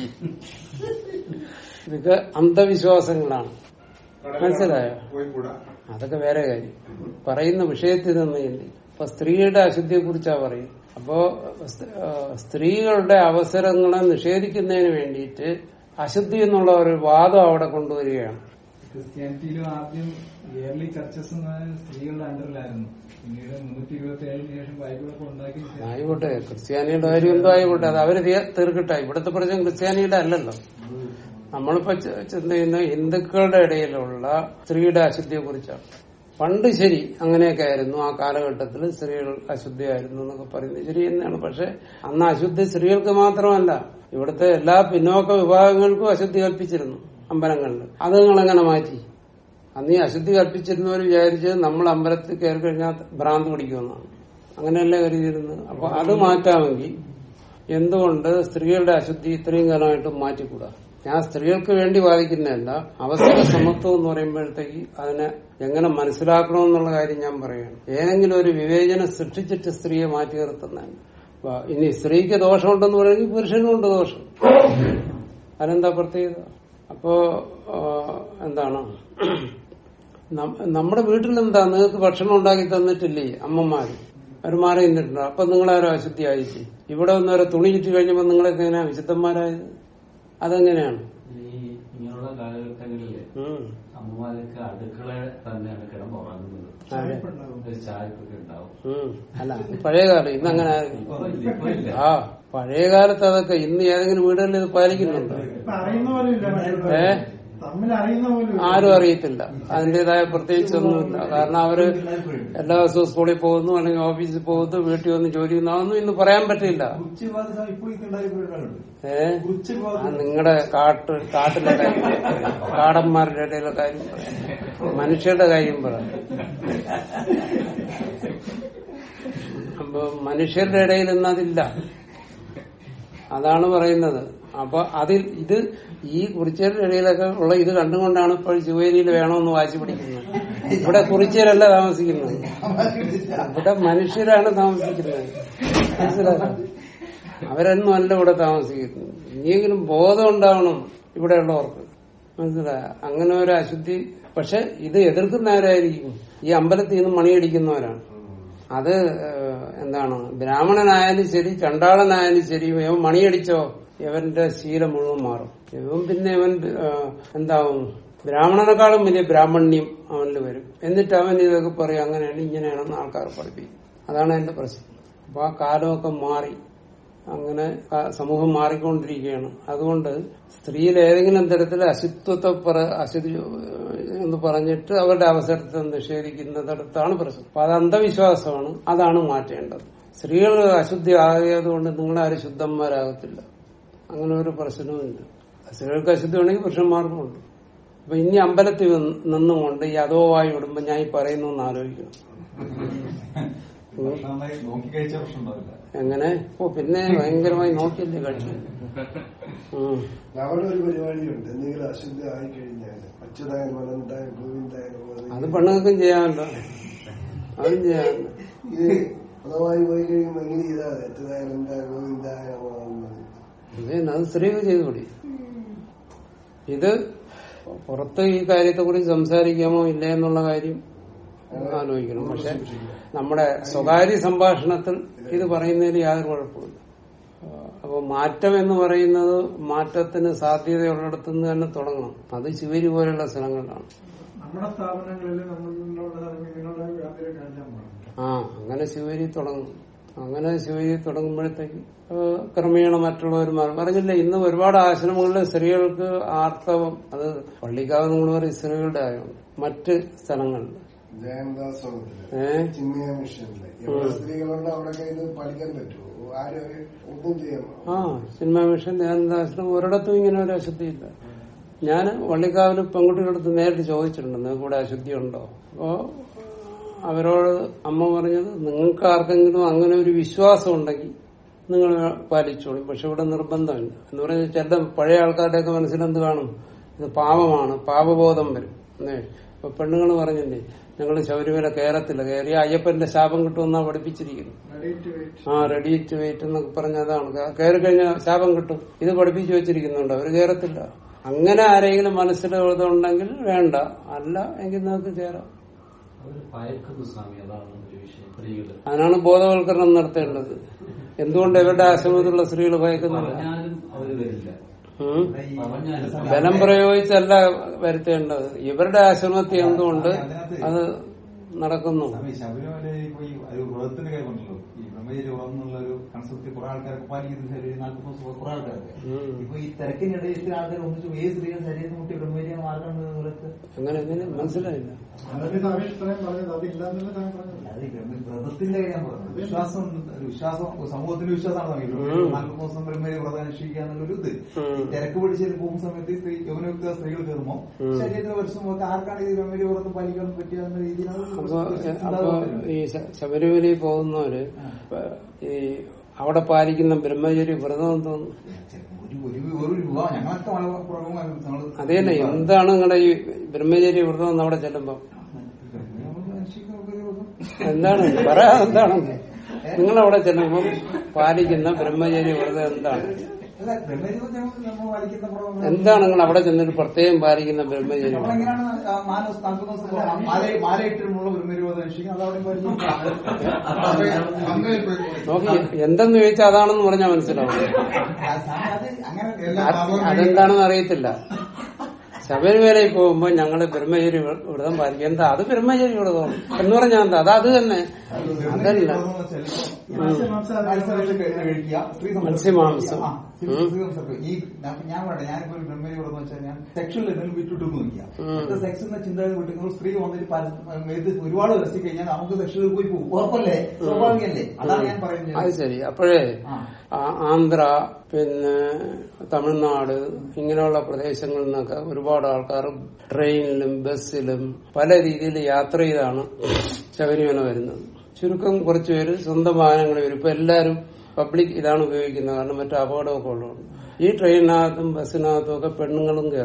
ഇതൊക്കെ അന്ധവിശ്വാസങ്ങളാണ് മനസ്സിലായോ പോയി കൂടാ അതൊക്കെ വേറെ കാര്യം പറയുന്ന വിഷയത്തിൽ നിന്നില്ല ഇപ്പൊ സ്ത്രീയുടെ അശുദ്ധിയെ കുറിച്ചാ പറയും അപ്പോ സ്- ആ, സ്ത്രീകളുടെ അവസരങ്ങളെ നിഷേധിക്കുന്നതിന് വേണ്ടിയിട്ട് അശുദ്ധി എന്നുള്ള ഒരു വാദം അവിടെ കൊണ്ടുവരികയാണ് ക്രിസ്ത്യാനിറ്റിയിലും ആദ്യം ഇയർലി ചർച്ചസ് സ്ത്രീകളുടെ അണ്ടറിലായിരുന്നു പിന്നീട് നൂറ്റി ഇരുപത്തി ഏഴിന് ശേഷം ബൈബിളൊക്കെ ഉണ്ടാക്കി ആയിക്കോട്ടെ ക്രിസ്ത്യാനിയുടെ കാര്യം എന്തോ ആയിക്കോട്ടെ അത് അവര് തീ- തീർക്കട്ടെ ഇവിടുത്തെ പ്രശ്നം ക്രിസ്ത്യാനിയുടെ അല്ലല്ലോ നമ്മളിപ്പോ ച- ചിന്ത ചെയ്യുന്ന ഹിന്ദുക്കളുടെ ഇടയിലുള്ള സ്ത്രീയുടെ അശുദ്ധിയെ കുറിച്ചാണ് പണ്ട് ശരി അങ്ങനെയൊക്കെ ആയിരുന്നു ആ കാലഘട്ടത്തിൽ സ്ത്രീകൾ അശുദ്ധിയായിരുന്നു എന്നൊക്കെ പറയുന്നത് ശരി തന്നെയാണ് പക്ഷെ അന്ന് അശുദ്ധി സ്ത്രീകൾക്ക് മാത്രമല്ല ഇവിടുത്തെ എല്ലാ പിന്നോക്ക വിഭാഗങ്ങൾക്കും അശുദ്ധി കൽപ്പിച്ചിരുന്നു അമ്പലങ്ങളിൽ അത് നിങ്ങൾ എങ്ങനെ മാറ്റി അന്ന് ഈ അശുദ്ധി കൽപ്പിച്ചിരുന്നവർ വിചാരിച്ച് നമ്മൾ അമ്പലത്തിൽ കയറി കഴിഞ്ഞാൽ ഭ്രാന്ത് പിടിക്കുമെന്നാണ് അങ്ങനെയല്ലേ കരുതിയിരുന്നത് അപ്പൊ അത് മാറ്റാമെങ്കിൽ എന്തുകൊണ്ട് സ്ത്രീകളുടെ അശുദ്ധി ഇത്രയും കാലമായിട്ട് മാറ്റിക്കൂടാ ഞാൻ സ്ത്രീകൾക്ക് വേണ്ടി വാദിക്കുന്നതല്ല അവസര സമത്വം എന്ന് പറയുമ്പോഴത്തേക്ക് അതിനെ എങ്ങനെ മനസ്സിലാക്കണമെന്നുള്ള കാര്യം ഞാൻ പറയുകയാണ് ഏതെങ്കിലും ഒരു വിവേചനം സൃഷ്ടിച്ചിട്ട് സ്ത്രീയെ മാറ്റി നിർത്തുന്നതല്ല അപ്പൊ ഇനി സ്ത്രീക്ക് ദോഷമുണ്ടെന്ന് പറയുമെങ്കിൽ പുരുഷനുമുണ്ട് ദോഷം അതിനെന്താ പ്രത്യേകത അപ്പോ ആ, എന്താണ് നം- നമ്മുടെ വീട്ടിൽ എന്താ നിങ്ങൾക്ക് ഭക്ഷണം ഉണ്ടാക്കി തന്നിട്ടില്ലേ അമ്മമാര് അവർ മാറി നിന്നിട്ടുണ്ടോ അപ്പൊ നിങ്ങളാരോ അശുദ്ധിയായില്ലേ ഇവിടെ വന്നവരെ തുണി ചുറ്റി കഴിഞ്ഞപ്പോ നിങ്ങളൊക്കെ എങ്ങനെയാ വിശുദ്ധന്മാരായത് അതെങ്ങനെയാണ് ഈ ഇങ്ങനെയുള്ള കാലഘട്ടങ്ങളില് ഉം. അമ്മമാരൊക്കെ അടുക്കള തന്നെയാണ് കിടന്നുറങ്ങുന്നത് ചായപ്പുണ്ടാവും ഒരു ചായപ്പൊക്കെ ഉണ്ടാവും ഉം. അല്ല അത് പഴയ കാലം ഇന്ന് അങ്ങനെ ആയിരുന്നു. ഇപ്പൊ ഇല്ല ഇപ്പൊ ഇല്ല ആ പഴയ കാലത്ത് അതൊക്കെ ഇന്ന് ഏതെങ്കിലും വീടുകളിൽ ഇത് പാലിക്കുന്നുണ്ടോ ഇപ്പൊ അറിയുന്ന പോലും ഇല്ല മറ്റുള്ളവർ. ഏ തമ്മിൽ അറിയുന്ന പോലും ഇല്ല. ആരും അറിയത്തില്ല അതിന്റേതായ പ്രത്യേകിച്ചൊന്നുമില്ല കാരണം അവര് എല്ലാ ദിവസവും സ്കൂളിൽ പോകുന്നു അല്ലെങ്കിൽ ഓഫീസിൽ പോകുന്നു വീട്ടിൽ വന്ന് ജോലി ചെയ്യുന്നു അതൊന്നും ഇന്ന് പറയാൻ പറ്റില്ല ഉച്ചവാദം ഇപ്പോൾ ഉണ്ടായി പോയിട്ടുണ്ട് ഏ ആ നിങ്ങളുടെ കാട്ട് കാട്ടിലെ കാര്യം കാടന്മാരുടെ ഇടയിലെ കാര്യം പറയാം മനുഷ്യരുടെ കാര്യം പറയാം അപ്പൊ മനുഷ്യരുടെ ഇടയിൽ ഇന്ന് അതില്ല അതാണ് പറയുന്നത് അപ്പൊ അതിൽ ഇത് ഈ കുറിച്ചവരുടെ ഇടയിലൊക്കെ ഉള്ള ഇത് കണ്ടുകൊണ്ടാണ് ഇപ്പോൾ ശിവേരിയിൽ വേണമെന്ന് വാശി പിടിക്കുന്നത് ഇവിടെ കുറിച്യരല്ല താമസിക്കുന്നത് ഇവിടെ മനുഷ്യരാണ് താമസിക്കുന്നത് മനസ്സിലായോ അവരൊന്നും അല്ല ഇവിടെ താമസിക്കുന്നത് ഇനിയെങ്കിലും ബോധം ഉണ്ടാവണം ഇവിടെയുള്ളവർക്ക് മനസ്സിലായ അങ്ങനെ ഒരു അശുദ്ധി പക്ഷെ ഇത് എതിർക്കുന്നവരായിരിക്കും ഈ അമ്പലത്തിൽ നിന്ന് മണിയടിക്കുന്നവരാണ് അത് ഏഹ്, എന്താണ് ബ്രാഹ്മണനായാലും ശരി ചണ്ടാളനായാലും ശരി ഇവൻ മണിയടിച്ചോ ഇവന്റെ ശീലം മുഴുവൻ മാറും ഇവൻ പിന്നെ ഇവൻ ഏഹ്, എന്താവും ബ്രാഹ്മണനെക്കാളും വലിയ ബ്രാഹ്മണ്യം അവനിൽ വരും എന്നിട്ട് അവൻ ഇതൊക്കെ പറയും അങ്ങനെയാണ് ഇങ്ങനെയാണെന്ന് ആൾക്കാർ പഠിപ്പിക്കും അതാണ് എന്റെ പ്രശ്നം അപ്പൊ ആ കാലമൊക്കെ മാറി അങ്ങനെ ക- സമൂഹം മാറിക്കൊണ്ടിരിക്കുകയാണ് അതുകൊണ്ട് സ്ത്രീയിൽ ഏതെങ്കിലും തരത്തിൽ അശുദ്ധത്തെ പറ അശുദ്ധി എന്ന് പറഞ്ഞിട്ട് അവരുടെ അവസരത്തെ നിഷേധിക്കുന്നിടത്താണ് പ്രശ്നം അപ്പൊ അത് അന്ധവിശ്വാസമാണ് അതാണ് മാറ്റേണ്ടത് സ്ത്രീകൾ അശുദ്ധി ആയതുകൊണ്ട് നിങ്ങളാരും ശുദ്ധന്മാരാകത്തില്ല അങ്ങനെ ഒരു പ്രശ്നവുമില്ല സ്ത്രീകൾക്ക് അശുദ്ധി ഉണ്ടെങ്കിൽ പുരുഷന്മാർക്കും ഉണ്ട് അപ്പൊ ഇനി അമ്പലത്തിൽ നിന്ന് നിന്നുകൊണ്ട് ഈ അതോവായി വിടുമ്പോ ഞാൻ ഈ പറയുന്നു എന്ന് ആലോചിക്കണം ഭക്ഷണം നന്നായി നോക്കി കഴിച്ചാൽ പ്രശ്നം ഉണ്ടാവില്ല എങ്ങനെ ഓ പിന്നെ ഭയങ്കരമായി നോക്കിയല്ലേ കഴിച്ചു ഉം. അവിടെ ഒരു പരിപാടിയുണ്ട് എന്തെങ്കിലും അശുദ്ധി ആയി കഴിഞ്ഞാൽ അച്യുതായൻ അനന്തായ ഗോവിന്ദായ അത് പെണ്ണുങ്ങൾക്കും ചെയ്യാമല്ലോ അതും ചെയ്യാമല്ലോ ഇത് പദമായി പോയി കഴിയുമ്പോൾ എങ്ങനെ ചെയ്താൽ മതി അച്യുതായ അനന്തായ ഗോവിന്ദായ ഇത് തന്നെ, അത് സ്ത്രീകൾ ചെയ്തുകൂടി ഇത് പുറത്ത് ഈ കാര്യത്തെ കുറിച്ച് സംസാരിക്കാമോ ഇല്ലേ എന്നുള്ള കാര്യം ആലോചിക്കണം പക്ഷെ നമ്മുടെ സ്വകാര്യ സംഭാഷണത്തിൽ ഇത് പറയുന്നതിൽ യാതൊരു കുഴപ്പമില്ല അപ്പൊ മാറ്റം എന്ന് പറയുന്നത് മാറ്റത്തിന് സാധ്യതയുള്ളിടത്തു നിന്ന് തന്നെ തുടങ്ങണം അത് ശിവരി പോലുള്ള സ്ഥലങ്ങളിലാണ് നമ്മുടെ സ്ഥാപനങ്ങളിൽ നമ്മളുള്ള നിങ്ങളുടെ വ്യാപാരം കഴിഞ്ഞാൽ പാടില്ല ആ അങ്ങനെ ശിവരി തുടങ്ങും അങ്ങനെ ശിവരി തുടങ്ങുമ്പോഴത്തേക്ക് ഏഹ് ക്രമേണ മറ്റുള്ളവർ മാറും പറഞ്ഞില്ലേ ഇന്ന് ഒരുപാട് ആശ്രമങ്ങളിൽ സ്ത്രീകൾക്ക് ആർത്തവം അത് പള്ളിക്കാവ് നിങ്ങൾ പറയും സ്ത്രീകളുടെ ആയതുകൊണ്ട് മറ്റ് സ്ഥലങ്ങളിൽ ജയന്താസ് ഏഹ് ചിന്മയ മിഷനിലെ എവിടെ സ്ത്രീകളുണ്ട് അവിടെയൊക്കെ ഇത് പഠിക്കാൻ പറ്റുമോ ആരും ഒരു ഒന്നും ചെയ്യാൻ ആ സിനിമ മിഷൻ ധ്യാനദാശ്രമം ഒരിടത്തും ഇങ്ങനെ ഒരു അശുദ്ധിയില്ല ഞാൻ വള്ളിക്കാവിൽ പെൺകുട്ടികളടുത്ത് നേരിട്ട് ചോദിച്ചിട്ടുണ്ട് നിങ്ങൾക്ക് ഇവിടെ അശുദ്ധി ഉണ്ടോ അപ്പോ അവരോട് അമ്മ പറഞ്ഞത് നിങ്ങൾക്ക് ആർക്കെങ്കിലും അങ്ങനെ ഒരു വിശ്വാസം ഉണ്ടെങ്കിൽ നിങ്ങൾ പാലിച്ചോളൂ പക്ഷെ ഇവിടെ നിർബന്ധമില്ല എന്ന് പറഞ്ഞാൽ ചില പഴയ ആൾക്കാരുടെയൊക്കെ മനസ്സിലെന്ത് കാണും ഇത് പാപമാണ് പാപബോധം വരും എന്നേ ഇപ്പൊ പെണ്ണുങ്ങൾ പറഞ്ഞില്ലേ ഞങ്ങൾ ശബരിമല കയറത്തില്ല കയറിയ അയ്യപ്പന്റെ ശാപം കിട്ടുമെന്നാ പഠിപ്പിച്ചിരിക്കുന്നു റെഡി ടു വെയിറ്റ് ആ റെഡി ടു വെയിറ്റ് എന്നൊക്കെ പറഞ്ഞ അതാണ് കയറി കഴിഞ്ഞാൽ ശാപം കിട്ടും ഇത് പഠിപ്പിച്ചു വെച്ചിരിക്കുന്നുണ്ട് അവര് കയറത്തില്ല അങ്ങനെ ആരെങ്കിലും മനസ്സിൽ ഉണ്ടെങ്കിൽ വേണ്ട അല്ല എങ്കിൽ നിങ്ങൾക്ക് ചേരാം അവര് ഭയക്കുന്നു സ്വാമി അതാണ് ഒരു വിഷയം സ്ത്രീകള് അതിനാണ് ബോധവൽക്കരണം നടത്തേണ്ടത് എന്തുകൊണ്ട് ഇവരുടെ ആശ്രമത്തിലുള്ള സ്ത്രീകൾ ഭയക്കുന്നില്ല പറഞ്ഞാലും അവര് വരില്ല ഉം? പറഞ്ഞാലും ബലം പ്രയോഗിച്ചല്ല വരുത്തേണ്ടത് ഇവരുടെ ആശ്രമത്തിൽ എന്തുകൊണ്ട് അത് നടക്കുന്നു സ്വാമി ശബരിമല ഇപ്പൊ ഈ ഒരു വ്രതത്തിന്റെ കാര്യം പറഞ്ഞല്ലോ ഈ ബ്രഹ്മചര്യ വ്രതം എന്നുള്ള ഒരു കൺസെപ്റ്റ് കുറെ ആൾക്കാർക്ക് പാലിക്കുന്ന ശരീരം നാൽപ്പത് ദിവസം കുറെ ആൾക്കാർക്ക് ഉം. ഇപ്പൊ ഈ തിരക്കിനിടയിൽ ഇത്ര ആൾക്കാർ ഒന്നിച്ച് ഏത് സ്ത്രീകൾ ശരീരം മുട്ടി ബ്രഹ്മചര്യ മാർഗം നിങ്ങളൊക്കെ അങ്ങനെ എങ്ങനെ മനസ്സിലായില്ല അതൊരു അഭിപ്രായം പറഞ്ഞത് അതില്ലാന്നുള്ള താൻ പറഞ്ഞത് അത് ഈ ബ്രഹ്മ- വ്രതത്തിന്റെ കാര്യം പറഞ്ഞത് വിശ്വാസം ഒരു വിശ്വാസം സമൂഹത്തിന്റെ വിശ്വാസമാണ് സ്വാമി ഉം. നാൽപ്പത് ദിവസം ബ്രഹ്മചര്യ വ്രതം അനുഷ്ഠിക്കുക എന്നുള്ളൊരു ഇത് ഉം. ഈ തിരക്ക് പിടിച്ച് പോകുന്ന സമയത്ത് സ്ത്രീ യൗവനയുക്ത സ്ത്രീകൾ കയറുമ്പോൾ ഉം. ശരീരത്തിന് വർഷം നോക്കി ആർക്കാണ് ഈ ബ്രഹ്മചര്യ വ്രതം പാലിക്കാൻ പറ്റുക എന്ന രീതിയിലാണ് ഒരു അപ്പൊ ചിന്താഗതി അപ്പൊ വരുന്നത്. ഈ ശ- ശബരിമലയിൽ പോകുന്നവര് ഈ അവിടെ പാലിക്കുന്ന ബ്രഹ്മചര്യ വ്രതം എന്ന് തോന്നുന്നു ഒരു ഒരു ഒരു വിവാഹം ഞങ്ങളൊക്കെ മലപ്പുറം ഞങ്ങൾ അതേ തന്നെ എന്താണ് നിങ്ങളുടെ ഈ ബ്രഹ്മചര്യ വ്രതം എന്ന് അവിടെ ചെല്ലുമ്പോ എന്താണ് പറയാ എന്താണ് നിങ്ങൾ അവിടെ ചെല്ലുമ്പോ പാലിക്കുന്ന ബ്രഹ്മചര്യ വ്രതം എന്താണ് അല്ല ബ്രഹ്മചര്യം ഞങ്ങൾ നമ്മൾ പാലിക്കുന്ന പുറമെ എന്താണ് നിങ്ങൾ അവിടെ ചെന്നിട്ട് പ്രത്യേകം പാലിക്കുന്ന ബ്രഹ്മചര്യ വ്രതം നമ്മളെങ്ങനെയാണ് ആ മാല നാൽപ്പത് ദിവസം പോകണം. മാല മാലയിട്ടിട്ടുള്ള ബ്രഹ്മചര്യം അനുഷ്ഠിക്കും അത് അവിടെ പാലിക്കും അമ്മയിൽ പോയി നോക്കി എന്തെന്ന് ചോദിച്ചാൽ അതാണെന്ന് പറഞ്ഞാൽ മനസ്സിലാവും ആ സാ- അത് അങ്ങനെ എല്ലാ അത് പാപവും അതെന്താണെന്ന് അറിയത്തില്ല ശബരിമലയിൽ പോകുമ്പോ ഞങ്ങള് ബ്രഹ്മചര്യ വ്രതം പാലിക്കും എന്താ അത് ബ്രഹ്മചര്യ വ്രതം എന്ന് പറഞ്ഞാൽ എന്താ അത് അത് തന്നെ അതല്ല മത്സ്യമാംസം കഴിക്കുക സ്ത്രീ സംസർഗം മത്സ്യമാംസം. ആ, സ്ത്രീ- ഉം. സ്ത്രീ സംസർഗം. ഈ ഞാൻ ഞാൻ പറയട്ടെ ഞാനിപ്പോ ഒരു ബ്രഹ്മചര്യ വ്രതം വെച്ചാൽ ഞാൻ സെക്ഷൽ ലെവലിൽ വിട്ടിട്ട് നോക്കിയാ ഉം. സെക്സ് എന്ന ചിന്തകൾ വിട്ട് സ്ത്രീ വന്നിട്ട് പര- ഇത് ഒരുപാട് രസി കഴിഞ്ഞാൽ നമുക്ക് സെക്ഷനിൽ പോയി പോകും ഉറപ്പല്ലേ സ്വാഭാവികല്ലേ അതാണ് ഞാൻ അത് പറയുന്നത് ശരി അപ്പോഴേ ആ. ആ- ആന്ധ്ര പിന്നെ തമിഴ്നാട് ഇങ്ങനെയുള്ള പ്രദേശങ്ങളിൽ നിന്നൊക്കെ ഒരുപാട് ആൾക്കാർ ട്രെയിനിലും ബസ്സിലും പല രീതിയിൽ യാത്ര ചെയ്താണ് ശബരിമല വരുന്നത് ചുരുക്കം കുറച്ച് പേര് സ്വന്തം വാഹനങ്ങളിൽ വരും ഇപ്പൊ എല്ലാവരും പബ്ലിക് ഇതാണ് ഉപയോഗിക്കുന്നത് കാരണം മറ്റു അപകടമൊക്കെ ഉള്ളതുകൊണ്ട് ഈ ട്രെയിനിനകത്തും ബസ്സിനകത്തും ഒക്കെ പെണ്ണുങ്ങളും കയറും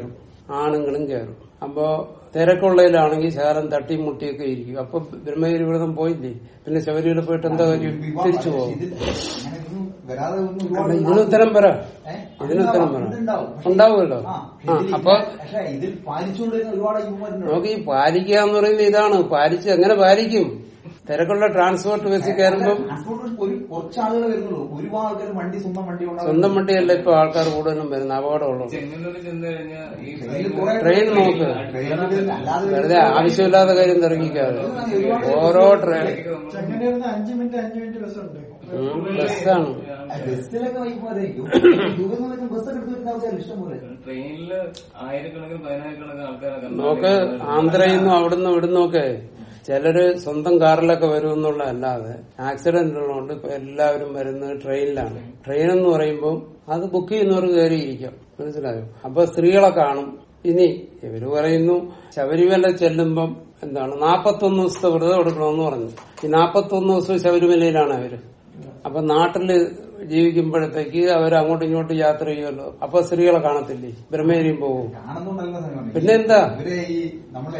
ആണുങ്ങളും കയറും അപ്പോ തിരക്കുള്ളതിലാണെങ്കിൽ ശകലം തട്ടിയും മുട്ടിയൊക്കെ ഇരിക്കും അപ്പൊ ബ്രഹ്മഗിരി വ്രതം പോയില്ലേ പിന്നെ ശബരിമല പോയിട്ട് എന്താ കാര്യം തിരിച്ചു പോകും ഇതിൽ അങ്ങനെ ഒന്നും വരാതെ ഒന്നും അല്ല, ഒരുപാട് ഇതിന് ഉത്തരം പറ ഏ? ഇതിന് ഉത്തരം പറ ഇതുണ്ടാവും. പക്ഷേ- ഉണ്ടാവുമല്ലോ ആ, ആ ഇതിൽ അപ്പൊ പക്ഷേ ഇതിൽ പാലിച്ചുകൊണ്ടിരുന്ന ഒരുപാട് യുവമാരുണ്ട് നമുക്ക് ഈ പാലിക്കുക എന്ന് പറയുന്നത് ഇതാണ് പാലിച്ച് എങ്ങനെ പാലിക്കും തിരക്കുള്ള ട്രാൻസ്പോർട്ട് ബസ്സിൽ കയറുമ്പം ട്രാൻസ്പോർട്ട് ഒരു കുറച്ച് ആളുകൾ വരുന്നുള്ളൂ ഒരുപാട് ആൾക്കാർ വണ്ടി സ്വന്തം വണ്ടി ഉണ്ടാവും. സ്വന്തം വണ്ടിയല്ല ഇപ്പൊ ആൾക്കാർ കൂടുതലും വരുന്നത് അപകടമുള്ളൂ ചെങ്ങന്നൂരിൽ ചെന്ന് കഴിഞ്ഞാൽ ഈ ട്രെയിനിൽ കുറെ ട്രെയിൻ നോക്ക് ട്രെയിനിൽ അല്ലാതെ വെറുതെ ആവശ്യമില്ലാത്ത കാര്യം തിറങ്ങിക്കാതെ ഓരോ ട്രെയിൻ ചെങ്ങന്നൂരിൽ നിന്ന് അഞ്ച് മിനിറ്റ് അഞ്ച് മിനിറ്റ് ബസ്സുണ്ട് ബസ്സാണ് ബസ്സിലൊക്കെ വൈകുമ്പോഴേക്കും ദൂരം നിന്ന് ബസ്സൊക്കെ എടുത്ത് വരുന്ന ആൾക്കാർ ഇഷ്ടംപോലെ ട്രെയിനില് ആയിരക്കണക്കിന് പതിനായിരക്കണക്കിന് ആൾക്കാരൊക്കെ നോക്ക് ആന്ധ്രയിൽ നിന്നും അവിടുന്ന് ഇവിടുന്നും ഒക്കെ ചിലര് സ്വന്തം കാറിലൊക്കെ വരും എന്നുള്ളതല്ലാതെ ആക്സിഡന്റ് ഉള്ളതുകൊണ്ട് ഇപ്പൊ എല്ലാവരും വരുന്നത് ട്രെയിനിലാണ് ട്രെയിൻ എന്ന് പറയുമ്പോൾ അത് ബുക്ക് ചെയ്യുന്നവർക്ക് കയറിയിരിക്കാം മനസ്സിലായോ അപ്പൊ സ്ത്രീകളെ കാണും ഇനി ഇവര് പറയുന്നു ശബരിമല ചെല്ലുമ്പം എന്താണ് നാപ്പത്തൊന്ന് ദിവസത്തെ വ്രതം എടുക്കണമെന്ന് പറഞ്ഞു ഈ നാപ്പത്തൊന്ന് ദിവസം ശബരിമലയിലാണ് അവര് അപ്പൊ നാട്ടില് ജീവിക്കുമ്പോഴത്തേക്ക് അവർ അങ്ങോട്ടും ഇങ്ങോട്ടും യാത്ര ചെയ്യുമല്ലോ അപ്പൊ സ്ത്രീകളെ കാണത്തില്ലേ ബ്രഹ്മേരിയും പോകും കാണുന്നുണ്ടല്ലോ സമയം പിന്നെന്താ? ഇവരെ ഈ നമ്മളെ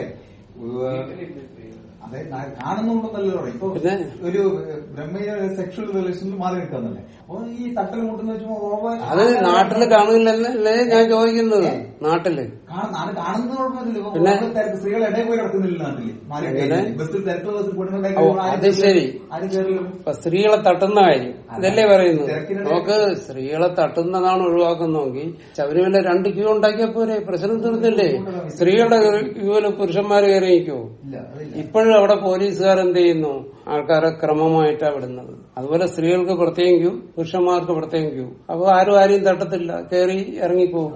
ഏഹ്, അതെ ന- കാണുന്നുണ്ടെന്നല്ലോ ഇപ്പൊ പിന്നെ? ഒരു ബ്രഹ്മീയ സെക്ഷൽ റിലേഷനിൽ മാറി നിൽക്കാന്നല്ലേ അപ്പൊ ഈ തട്ടൽ മുട്ടെന്ന് വെച്ചുമ്പോ അത് നാട്ടില് കാണില്ലല്ലേ ഞാൻ ചോദിക്കുന്നത് നാട്ടില് കാണുന്ന കുഴപ്പമില്ലല്ലോ പിന്നെ? ഇപ്പൊ തിരക്ക് സ്ത്രീകൾ ഇടയിൽ പോയി കിടക്കുന്നില്ല നാട്ടില് മാറി എങ്ങനെ? ബസ്സിൽ തിരക്കുള്ള ബസ്സിൽ ഓ, പെണ്ണുങ്ങളുണ്ടായി അത് ശരി. ആരും കയറില്ല ഇപ്പൊ സ്ത്രീകളെ തട്ടുന്ന കാര്യം ഇതല്ലേ പറയുന്നത് തിരക്കിനിടെ- നമുക്ക് സ്ത്രീകളെ തട്ടുന്നതാണ് ഒഴിവാക്കുന്നെങ്കിൽ ശബരിമല രണ്ട് ക്യൂ ഉണ്ടാക്കിയ പോരെ പ്രശ്നം തീർന്നില്ലേ സ്ത്രീകളുടെ ക്യൂവില് പുരുഷന്മാര് കയറി നിൽക്കുവോ ഇല്ല അതില്ല ഇപ്പോഴും അവിടെ പോലീസുകാർ എന്ത് ചെയ്യുന്നു ആൾക്കാരെ ക്രമമായിട്ടാ വിടുന്നത് അതുപോലെ സ്ത്രീകൾക്ക് പ്രത്യേകം ക്യൂ പുരുഷന്മാർക്ക് പ്രത്യേകം ക്യൂ അപ്പൊ ആരും ആരെയും തട്ടത്തില്ല കയറി ഇറങ്ങിപ്പോകും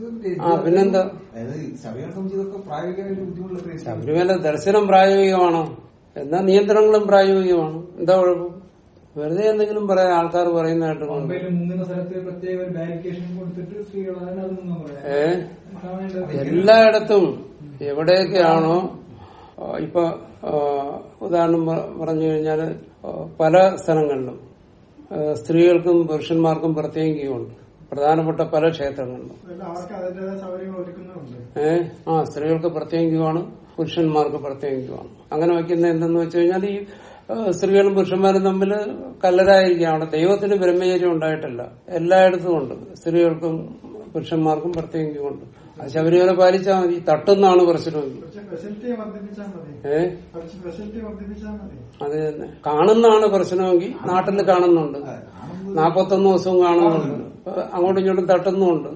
ആ പിന്നെന്താ അതായത് ശബരിമല സംബന്ധിച്ചൊക്കെ പ്രായോഗികമായിട്ട് ബുദ്ധിമുട്ടുള്ള ഒരു വിഷയം. ശബരിമല ദർശനം പ്രായോഗികമാണോ എന്നാ നിയന്ത്രണങ്ങളും പ്രായോഗികമാണ് എന്താ കുഴപ്പം വെറുതെ എന്തെങ്കിലും പറയാൻ ആൾക്കാർ പറയുന്നതായിട്ട് കൊണ്ട് പമ്പയിൽ മുങ്ങുന്ന സ്ഥലത്ത് പ്രത്യേക ഒരു ബാരിക്കേഷൻ കൊടുത്തിട്ട് സ്ത്രീകൾ അതിനകത്തൊന്നും പറയാം ഏ കാണേണ്ടത് എല്ലായിടത്തും എവിടെയൊക്കെയാണോ ആ, ഇപ്പൊ ആ, ഉദാഹരണം പ- പറഞ്ഞു കഴിഞ്ഞാൽ പല സ്ഥലങ്ങളിലും ആ, സ്ത്രീകൾക്കും പുരുഷന്മാർക്കും പ്രത്യേകം ക്യൂ ഉണ്ട് പ്രധാനപ്പെട്ട പല ക്ഷേത്രങ്ങളിലും അല്ല, അവർക്ക് അതിന്റേതായ സൗകര്യങ്ങൾ ഒരുക്കുന്നുണ്ട് ഏ ആ സ്ത്രീകൾക്ക് പ്രത്യേകം ക്യൂ ആണ് പുരുഷന്മാർക്ക് പ്രത്യേകം ക്യൂ ആണ് അങ്ങനെ വയ്ക്കുന്ന എന്തെന്ന് വെച്ച് കഴിഞ്ഞാൽ ഈ ആ, സ്ത്രീകളും പുരുഷന്മാരും തമ്മിൽ കല്ലരായിരിക്കാം അവിടെ ദൈവത്തിന് ബ്രഹ്മചര്യം ഉണ്ടായിട്ടില്ല എല്ലായിടത്തും ഉണ്ട് സ്ത്രീകൾക്കും പുരുഷന്മാർക്കും പ്രത്യേകം ക്യൂ ഉണ്ട് അത് ശബരിമല പാലിച്ചാൽ മതി തട്ടുന്നാണ് പ്രശ്നമെങ്കിൽ പക്ഷെ ഫെസിലിറ്റി വർദ്ധിപ്പിച്ചാൽ മതി ഏ കുറച്ച് ഫെസിലിറ്റി വർദ്ധിപ്പിച്ചാൽ മതി അത് തന്നെ കാണുന്നതാണ് പ്രശ്നമെങ്കിൽ നാട്ടിൽ കാണുന്നുണ്ട് നാപ്പത്തൊന്ന് ദിവസവും കാണുന്നുണ്ട് അപ്പൊ അങ്ങോട്ടും ഇങ്ങോട്ടും തട്ടുന്നുമുണ്ട്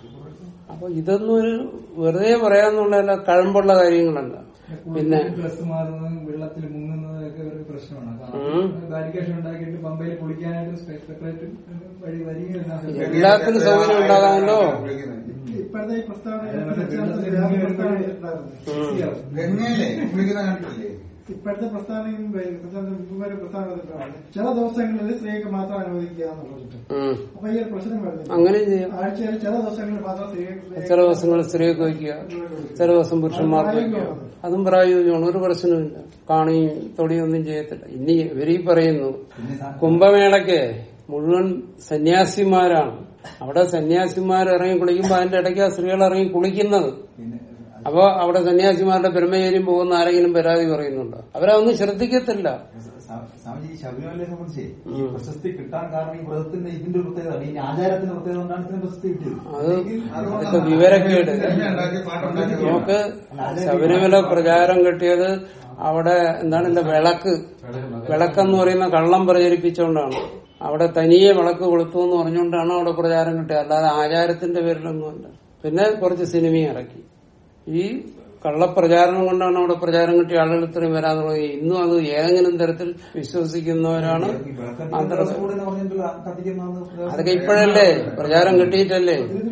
അപ്പൊ ഇതൊന്നും ഒരു വെറുതെ പറയാന്നുള്ളതല്ല കഴമ്പുള്ള കാര്യങ്ങളല്ല പിന്നെ ഡ്രസ് മാറുന്നതും വെള്ളത്തിൽ മുങ്ങുന്നതൊക്കെ ഒരു പ്രശ്നമാണ് ഉം. ബാരിക്കേഷൻ ഉണ്ടാക്കിയിട്ട് പമ്പയിൽ കുളിക്കാനായിട്ട് സെപ്പറേറ്റ് വഴി വരികയില്ല എല്ലാത്തിനും സൗകര്യം ഉണ്ടാകാമല്ലോ ഇപ്പോഴത്തെ ഈ പ്രസ്താവന അതെ, മറ്റേ അനുസരിച്ച് വെള്ളത്തിൽ വേറെ മുങ്ങി പ്രസ്താവന ഉം. ഇട്ടിട്ടുണ്ടായിരുന്നു. ഗംഗയിലെ കുളിക്കുന്ന കണ്ടിട്ടില്ലേ ഇപ്പോഴത്തെ പ്രസ്താവനയും മുമ്പൊരു പ്രസ്താവന ഇട്ടിട്ടുണ്ടായിരുന്നു. ചില ദിവസങ്ങളിൽ സ്ത്രീക്ക് മാത്രം അനുവദിക്കുക എന്നുള്ളത് ഉം. അപ്പൊ ഈ ഒരു പ്രശ്നം വരുന്നില്ല അങ്ങനെ ചെയ്യാം ആഴ്ചയിൽ ചില ദിവസങ്ങളിൽ മാത്രം സ്ത്രീക്ക് ചില ദിവസങ്ങളിൽ സ്ത്രീക്ക് വയ്ക്കുക ചില ദിവസം പുരുഷന്മാർക്ക് വയ്ക്കുക അതും പ്രായോഗികമാണ് ഒരു പ്രശ്നമില്ല കാണിയും തൊടിയും ഒന്നും ചെയ്യത്തില്ല ഇനി ഇവരീ പറയുന്നു പിന്നെ സാ- കുംഭമേളയ്ക്ക് മുഴുവൻ സന്യാസിമാരാണ് അവിടെ സന്യാസിമാർ ഇറങ്ങി കുളിക്കുമ്പോ അതിന്റെ ഇടയ്ക്ക് ആ സ്ത്രീകൾ ഇറങ്ങി കുളിക്കുന്നത് പിന്നെ അപ്പൊ അവിടെ സന്യാസിമാരുടെ ബ്രഹ്മചര്യം പോകുന്ന ആരെങ്കിലും പരാതി പറയുന്നുണ്ടോ അവരതൊന്നും ശ്രദ്ധിക്കത്തില്ല സ- സ്വാമിജി ഈ ശബരിമലയെ സംബന്ധിച്ച് ഈ പ്രശസ്തി കിട്ടാൻ കാരണം ഈ വ്രതത്തിന്റെ ഇതിന്റെ ഒരു പ്രത്യേകത ഈ ആചാരത്തിന്റെ പ്രത്യേകത കൊണ്ടാണ് ഇതിന് പ്രശസ്തി കിട്ടിയത് അത് അല്ലെങ്കിൽ അതൊക്കെ വിവരക്കേട് ഉണ്ടാക്കി പാട്ടുണ്ടാക്കി നമുക്ക് ശബരിമല പ്രചാരം കിട്ടിയത് അവിടെ എന്താണ് ഇല്ല വിളക്ക് വിളക്കെന്ന് പറയുന്ന കള്ളം പ്രചരിപ്പിച്ചുകൊണ്ടാണ് അവിടെ തനിയെ വിളക്ക് കൊളുത്തു എന്ന് പറഞ്ഞുകൊണ്ടാണ് അവിടെ പ്രചാരം കിട്ടിയത് അല്ലാതെ ആചാരത്തിന്റെ പേരിലൊന്നുമല്ല പിന്നെ കുറച്ച് സിനിമയും ഇറക്കി ഈ കള്ളപ്രചാരണം കൊണ്ടാണ് അവിടെ പ്രചാരം കിട്ടിയ ആളുകൾ ഇത്രയും വരാതെ തുടങ്ങി ഇന്നും അത് ഏതെങ്കിലും തരത്തിൽ വിശ്വസിക്കുന്നവരാണ് ഈ വിളക്കത്തിന്റെ ആന്ധ്ര ദിവസം കൂടെ എന്ന് പറഞ്ഞിട്ടുള്ള കത്തിക്കുന്ന അതൊക്കെ ഇപ്പോഴല്ലേ പ്രചാരം കിട്ടിയിട്ടല്ലേ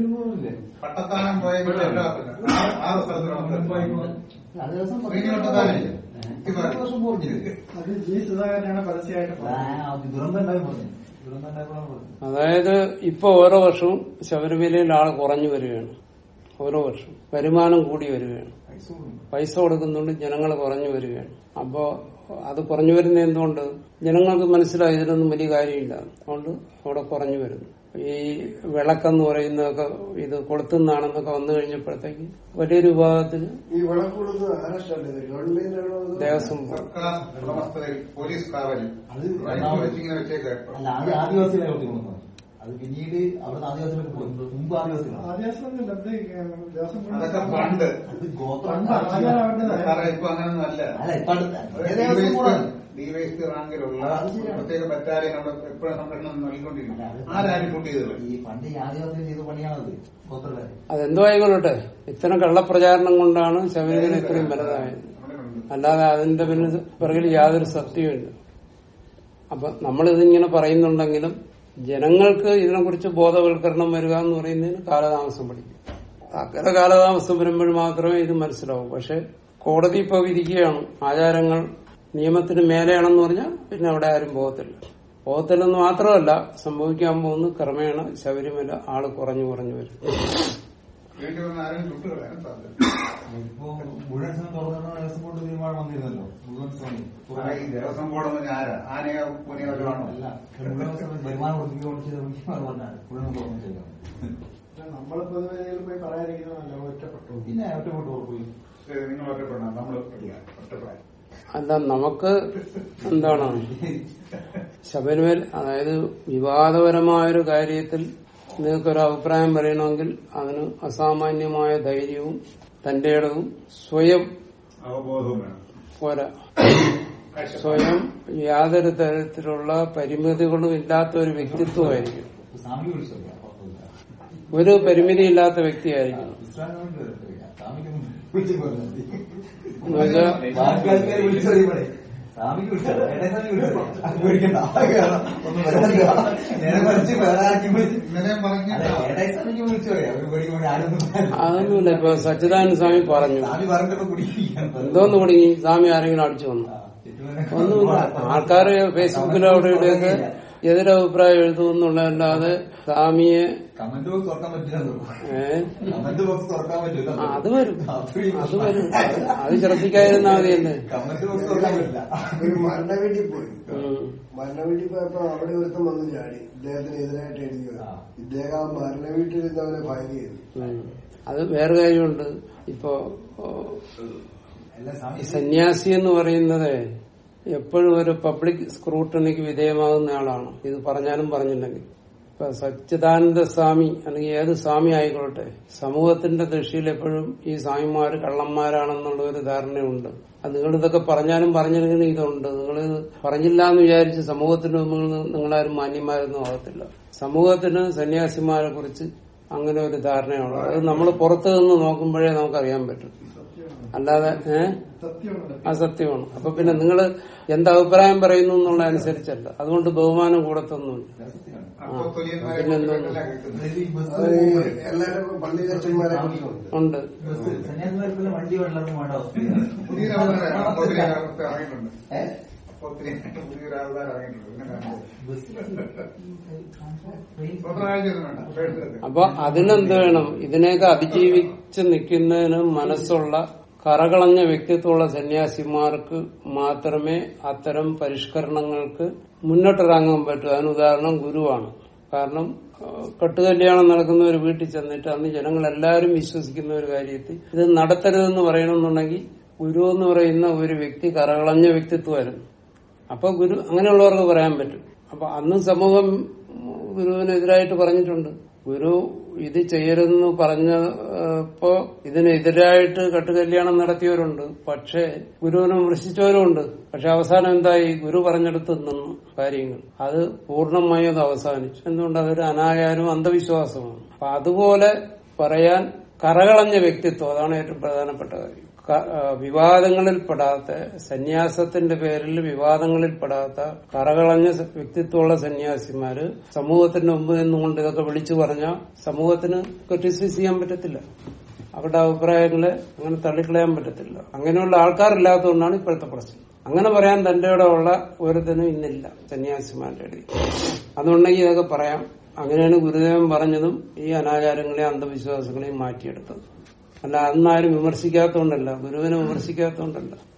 പട്ടത്താനം പോയ ആറ് സ്ഥലത്തിലാണ് അത് ദിവസം ശ്രീനിവാസ വർഷം പോർജില്ല അത് ജി സുധാകരനാണ് പരസ്യമായിട്ട് പറഞ്ഞത്. ദുരന്തം ഉണ്ടായി പറഞ്ഞു ദുരന്തം ഉണ്ടായപ്പോഴാണ് പറഞ്ഞത് അതായത് ഇപ്പൊ ഓരോ വർഷവും ശബരിമലയിൽ ആൾ കുറഞ്ഞു വരികയാണ് ഓരോ വർഷവും വരുമാനം കൂടി വരികയാണ് പൈസ കൊടുക്കും പൈസ കൊടുക്കുന്നുണ്ട് ജനങ്ങൾ കുറഞ്ഞു വരികയാണ് അപ്പോ അത് കുറഞ്ഞു വരുന്ന എന്തുകൊണ്ട് ജനങ്ങൾക്ക് മനസ്സിലായി ഇതിനൊന്നും വലിയ കാര്യമില്ല അതുകൊണ്ട് അവിടെ കുറഞ്ഞു വരുന്നു ഈ വിളക്കെന്ന് പറയുന്നതൊക്കെ ഇത് കൊളുത്തുന്നാണെന്നൊക്കെ വന്നു കഴിഞ്ഞപ്പോഴത്തേക്ക് വലിയൊരു വിഭാഗത്തിന് ഈ വിളക്കൂടുന്നത് ആരാഷ്ട്രമാണ് ഗവൺമെന്റ് ആണോ അതോ ദേവസ്വം സർക്കാർ ഉടമസ്ഥതയിൽ പോലീസ് കാവലിൽ അത് റൈറ്റ് വെച്ചിങ്ങനെ വെച്ചേക്ക് അല്ല അത് ആദിവാസികളെ കുത്തി കൊണ്ടുവന്നത് അത് പിന്നീട് അവിടുന്ന് ആദിവാസികൾക്ക് പോയി മുമ്പ് ആദിവാസികളാണ് ആദ്യാസനല്ല ദേവസ്വം അതൊക്കെ പണ്ട് അത് ഗോത്രം പണ്ട് ആചാരം അവരുടേതായ സാറേ ഇപ്പൊ അങ്ങനൊന്നും അല്ല അല്ല ഇപ്പൊ അടുത്ത ദേവസ്വം കൂടാണ് ഡിവൈഎസ്പി റാങ്കിലുള്ള അത് ശരിയാണ്. പ്രത്യേക ബറ്റാലിയൻ അവിടെ എപ്പോഴും സംരക്ഷണം നൽകിക്കൊണ്ടിരിക്കും അല്ല, അത് ആരാരും ഷൂട്ട് ചെയ്തത് ഈ പണ്ട് ഈ ആദിവാസികൾ ചെയ്ത പണിയാണത് ഗോത്രക്കാര് അതെന്തോ ആയിക്കൊള്ളട്ടെ ഇത്തരം കള്ളപ്രചാരണം കൊണ്ടാണ് ശബരിമല ഇത്രയും വലുതായത് അല്ലാതെ അതിന്റെ പിന്നിൽ പിറകിൽ യാതൊരു സത്യവുമില്ല അപ്പൊ നമ്മളിതിങ്ങനെ പറയുന്നുണ്ടെങ്കിലും ജനങ്ങൾക്ക് ഇതിനെക്കുറിച്ച് ബോധവൽക്കരണം വരിക എന്ന് പറയുന്നതിന് കാലതാമസം പഠിക്കും അങ്ങനെ കാലതാമസം വരുമ്പോൾ മാത്രമേ ഇത് മനസ്സിലാവൂ പക്ഷെ കോടതി ഇപ്പൊ വിധിക്കുകയാണ് ആചാരങ്ങൾ നിയമത്തിന് മേലെയാണെന്ന് പറഞ്ഞാൽ പിന്നെ അവിടെ ആരും പോകത്തില്ല പോകത്തില്ലെന്ന് മാത്രമല്ല സംഭവിക്കാൻ പോകുന്ന ക്രമേണ ശബരിമല ആള് കുറഞ്ഞു കുറഞ്ഞു വരും വേണ്ടി വന്ന ആരും ഷൂട്ട് കളയാൻ സാധ്യത ഇപ്പൊ മുഴുവൻ സമയം തുറന്നിടുന്ന ദേവസ്വം ബോർഡ് തീരുമാനം വന്നിരുന്നല്ലോ മുഴുവൻ സമയം സാറേ, ഈ ദേവസ്വം ബോർഡ് എന്ന് പറഞ്ഞാൽ ആരാ ആനയോ പൂനയോ വല്ലതും ആണോ അല്ല മുഴുവൻ സമയം വരുമാനം കൊടുക്കുകയും ചെയ്ത് പറഞ്ഞാണ് മുഴുവൻ തുറന്നു ചെയ്തത് നമ്മൾ പൊതുവെ ഇതിൽ പോയി പറയാതിരിക്കുന്നതല്ല ഒറ്റപ്പെട്ടു പിന്നെ ഒറ്റപ്പെട്ടു പോയി ശരി, നിങ്ങൾ ഒറ്റപ്പെടണം നമ്മൾ ഒറ്റപ്പെടാം ഒറ്റപ്പെടാം അല്ല നമുക്ക് എന്താണ് ശബരിമല അതായത് വിവാദപരമായൊരു കാര്യത്തിൽ നിങ്ങൾക്കൊരു അഭിപ്രായം പറയണമെങ്കിൽ അതിന് അസാമാന്യമായ ധൈര്യവും തന്റെ ഇടവും സ്വയം അവബോധവും വേണം പോരാ സ്വയം യാതൊരു തരത്തിലുള്ള പരിമിതികളും ഇല്ലാത്ത ഒരു വ്യക്തിത്വമായിരിക്കും സ്വാമി വിളിച്ചോളൂ അപ്പുറത്തില്ല ഒരു പരിമിതിയില്ലാത്ത വ്യക്തിയായിരിക്കും ഇസ്ലാമിനോട് വരത്തില്ല സ്വാമിക്ക് വിളിച്ചു പറഞ്ഞാൽ മതി എന്നുവെച്ചാൽ ബാക്കി ആൾക്കാർ വിളിച്ചറിയുമ്പോഴേ സ്വാമിക്ക് വിളിച്ചോ എടേ സ്വാമി വിളിച്ചോ പേടിക്കണ്ട കാരണം ഒന്നും വരാതില്ല നേരെ മറിച്ച് വേറെ ആർക്കും വിളിച്ച് ഇന്നലെയും പറഞ്ഞിട്ടോ എടേ സ്വാമിക്ക് വിളിച്ചു പറയാം ഒരു പേടിക്കുമ്പോൾ ആരൊന്നും പറയില്ല. അതൊന്നുമില്ല ഇപ്പൊ സച്ചിദാനന്ദ സ്വാമി പറഞ്ഞു സ്വാമി പറഞ്ഞപ്പോ കുടിക്കാൻ എന്തോന്ന് കുടുങ്ങി സ്വാമി ആരെങ്കിലും അടിച്ചു വന്നു ഒന്നുമില്ല ആൾക്കാര് ഫേസ്ബുക്കിലോ അവിടെ ഇവിടെയൊക്കെ എതിരഭിപ്രായം എഴുതുമെന്നുള്ളതല്ലാതെ സ്വാമിയെ കമന്റ് ബോക്സ് തുറക്കാൻ പറ്റില്ല ഏഹ് കമന്റ് ബോക്സ് തുറക്കാൻ പറ്റില്ല ആ, അത് വരും അത് വരും അത് അത് ശ്രദ്ധിക്കാതിരുന്നാ മതിയല്ലേ കമന്റ് ബോക്സ് തുറക്കാൻ പറ്റില്ല ഒരു മരണ വീട്ടിൽ പോയി ഉം. മരണ വീട്ടിൽ പോയപ്പോ അവിടെ ഒരുത്തം വന്ന് ചാടി ഇദ്ദേഹത്തിന് എതിരായിട്ട് എഴുതിയത് ആ. ഇദ്ദേഹം ആ മരണ വീട്ടിൽ ഇരുന്ന് അവനെ ഫയൽ ചെയ്തു ഉം. അത് വേറെ കാര്യമുണ്ട് ഇപ്പോ ഓ, അല്ല ഈ സ്വാമി സന്യാസി എന്ന് പറയുന്നത് എപ്പോഴും ഒരു പബ്ലിക് സ്ക്രൂട്ടണിക്ക് വിധേയമാകുന്ന ആളാണ് ഇത് പറഞ്ഞാലും പറഞ്ഞില്ലെങ്കിൽ ഇപ്പൊ സച്ചിദാനന്ദ സ്വാമി അല്ലെങ്കിൽ ഏത് സ്വാമി ആയിക്കോട്ടെ സമൂഹത്തിന്റെ ദൃഷ്ടിയിൽ എപ്പോഴും ഈ സ്വാമിമാര് കള്ളന്മാരാണെന്നുള്ള ഒരു ധാരണയുണ്ട് അത് നിങ്ങൾ ഇതൊക്കെ പറഞ്ഞാലും പറഞ്ഞില്ലെങ്കിലും ഇതുണ്ട് നിങ്ങൾ പറഞ്ഞില്ല എന്ന് വിചാരിച്ച് സമൂഹത്തിന് മുമ്പിൽ നിങ്ങളാരും മാന്യന്മാരൊന്നും ആകത്തില്ല സമൂഹത്തിന് സന്യാസിമാരെ കുറിച്ച് അങ്ങനെ ഒരു ധാരണയുണ്ട് അത് നമ്മൾ പുറത്തു നിന്ന് നോക്കുമ്പോഴേ നമുക്കറിയാൻ പറ്റും അല്ലാതെ ഏഹ് സത്യമാണ് അസത്യമാണ് അപ്പൊ പിന്നെ നിങ്ങൾ എന്ത് അഭിപ്രായം പറയുന്നു എന്നുള്ള അനുസരിച്ചല്ല അതുകൊണ്ട് ബഹുമാനം കൂടത്തൊന്നുമില്ല അപ്പൊ തൊലിയന്മാരെ പിന്നെന്താ? എല്ലാം കിട്ടുന്നത് ഈ ബസ് അത് എല്ലാവരും പള്ളി അച്ഛന്മാരെ കുറിച്ചുണ്ട് ഉണ്ട് ബസ് സന്യാസിമാർക്കുള്ള വണ്ടി വെള്ളർക്കും വേണ്ട അവസ്ഥയാണ് പുതിയൊരു അവതാരം അപ്പൊ ഒത്തിരി അവസ്ഥ ഇറങ്ങിയിട്ടുണ്ട് ഏഹ് അപ്പൊ ഒത്തിരി പുതിയൊരു അവതാരം ഇറങ്ങിയിട്ടുണ്ട് പിന്നെ കാണുന്നത് ബസ് സ്വന്തം കാഴ്ച ഒന്നും വേണ്ട പേടിച്ചെടുത്ത്. അപ്പൊ അതിനെന്ത് വേണം ഇതിനെയൊക്കെ അതിജീവിച്ച് നിൽക്കുന്നതിന് മനസ്സുള്ള കറകളഞ്ഞ വ്യക്തിത്വമുള്ള സന്യാസിമാർക്ക് മാത്രമേ അത്തരം പരിഷ്കരണങ്ങൾക്ക് മുന്നോട്ടിറങ്ങാൻ പറ്റൂ അതിന് ഉദാഹരണം ഗുരുവാണ് കാരണം ആ, കെട്ടുകല്യാണം നടക്കുന്ന ഒരു വീട്ടിൽ ചെന്നിട്ട് അന്ന് ജനങ്ങൾ എല്ലാവരും വിശ്വസിക്കുന്ന ഒരു കാര്യത്തിൽ ഇത് നടത്തരുതെന്ന് പറയണമെന്നുണ്ടെങ്കിൽ ഗുരു എന്ന് പറയുന്ന ഒരു വ്യക്തി കറകളഞ്ഞ വ്യക്തിത്വമായിരുന്നു അപ്പൊ ഗുരു അങ്ങനെയുള്ളവർക്ക് പറയാൻ പറ്റും അപ്പൊ അന്ന് സമൂഹം ഗുരുവിനെതിരായിട്ട് പറഞ്ഞിട്ടുണ്ട് ഗുരു ഇത് ചെയ്യരുതെന്ന് പറഞ്ഞപ്പോ ഇതിനെതിരായിട്ട് കെട്ടുകല്യാണം നടത്തിയവരുണ്ട് പക്ഷേ ഗുരുവിനെ വിമർശിച്ചവരുമുണ്ട് പക്ഷെ അവസാനം എന്തായി ഗുരു പറഞ്ഞെടുത്ത് നിന്നു കാര്യങ്ങൾ അത് പൂർണ്ണമായും അത് അവസാനിച്ചു എന്തുകൊണ്ട് അതൊരു അനാചാരവും അന്ധവിശ്വാസമാണ് അപ്പൊ അതുപോലെ പറയാൻ കറകളഞ്ഞ വ്യക്തിത്വം അതാണ് ഏറ്റവും പ്രധാനപ്പെട്ട കാര്യം ക- ആ, വിവാദങ്ങളിൽ പെടാത്ത സന്യാസത്തിന്റെ പേരിൽ വിവാദങ്ങളിൽ പെടാത്ത കറകളഞ്ഞ സ- വ്യക്തിത്വമുള്ള സന്യാസിമാര് സമൂഹത്തിന്റെ മുമ്പ് നിന്നുകൊണ്ട് ഇതൊക്കെ വിളിച്ചു പറഞ്ഞാൽ സമൂഹത്തിന് ക്രിറ്റിസൈസ് ചെയ്യാൻ പറ്റത്തില്ല അവരുടെ അഭിപ്രായങ്ങളെ അങ്ങനെ തള്ളിക്കളയാൻ പറ്റത്തില്ല അങ്ങനെയുള്ള ആൾക്കാരില്ലാത്തതുകൊണ്ടാണ് ഇപ്പോഴത്തെ പ്രശ്നം അങ്ങനെ പറയാൻ തന്റെ ഇവിടെ ഉള്ള ഒരുത്തനും ഇന്നില്ല സന്യാസിമാരുടെ ഇടയിൽ അതുണ്ടെങ്കിൽ ഇതൊക്കെ പറയാം അങ്ങനെയാണ് ഗുരുദേവൻ പറഞ്ഞതും ഈ അനാചാരങ്ങളെയും അന്ധവിശ്വാസങ്ങളെയും മാറ്റിയെടുത്തത് അല്ല അന്നാരും വിമർശിക്കാത്തതുകൊണ്ടല്ല ഗുരുവിനെ വിമർശിക്കാത്തതുകൊണ്ടല്ല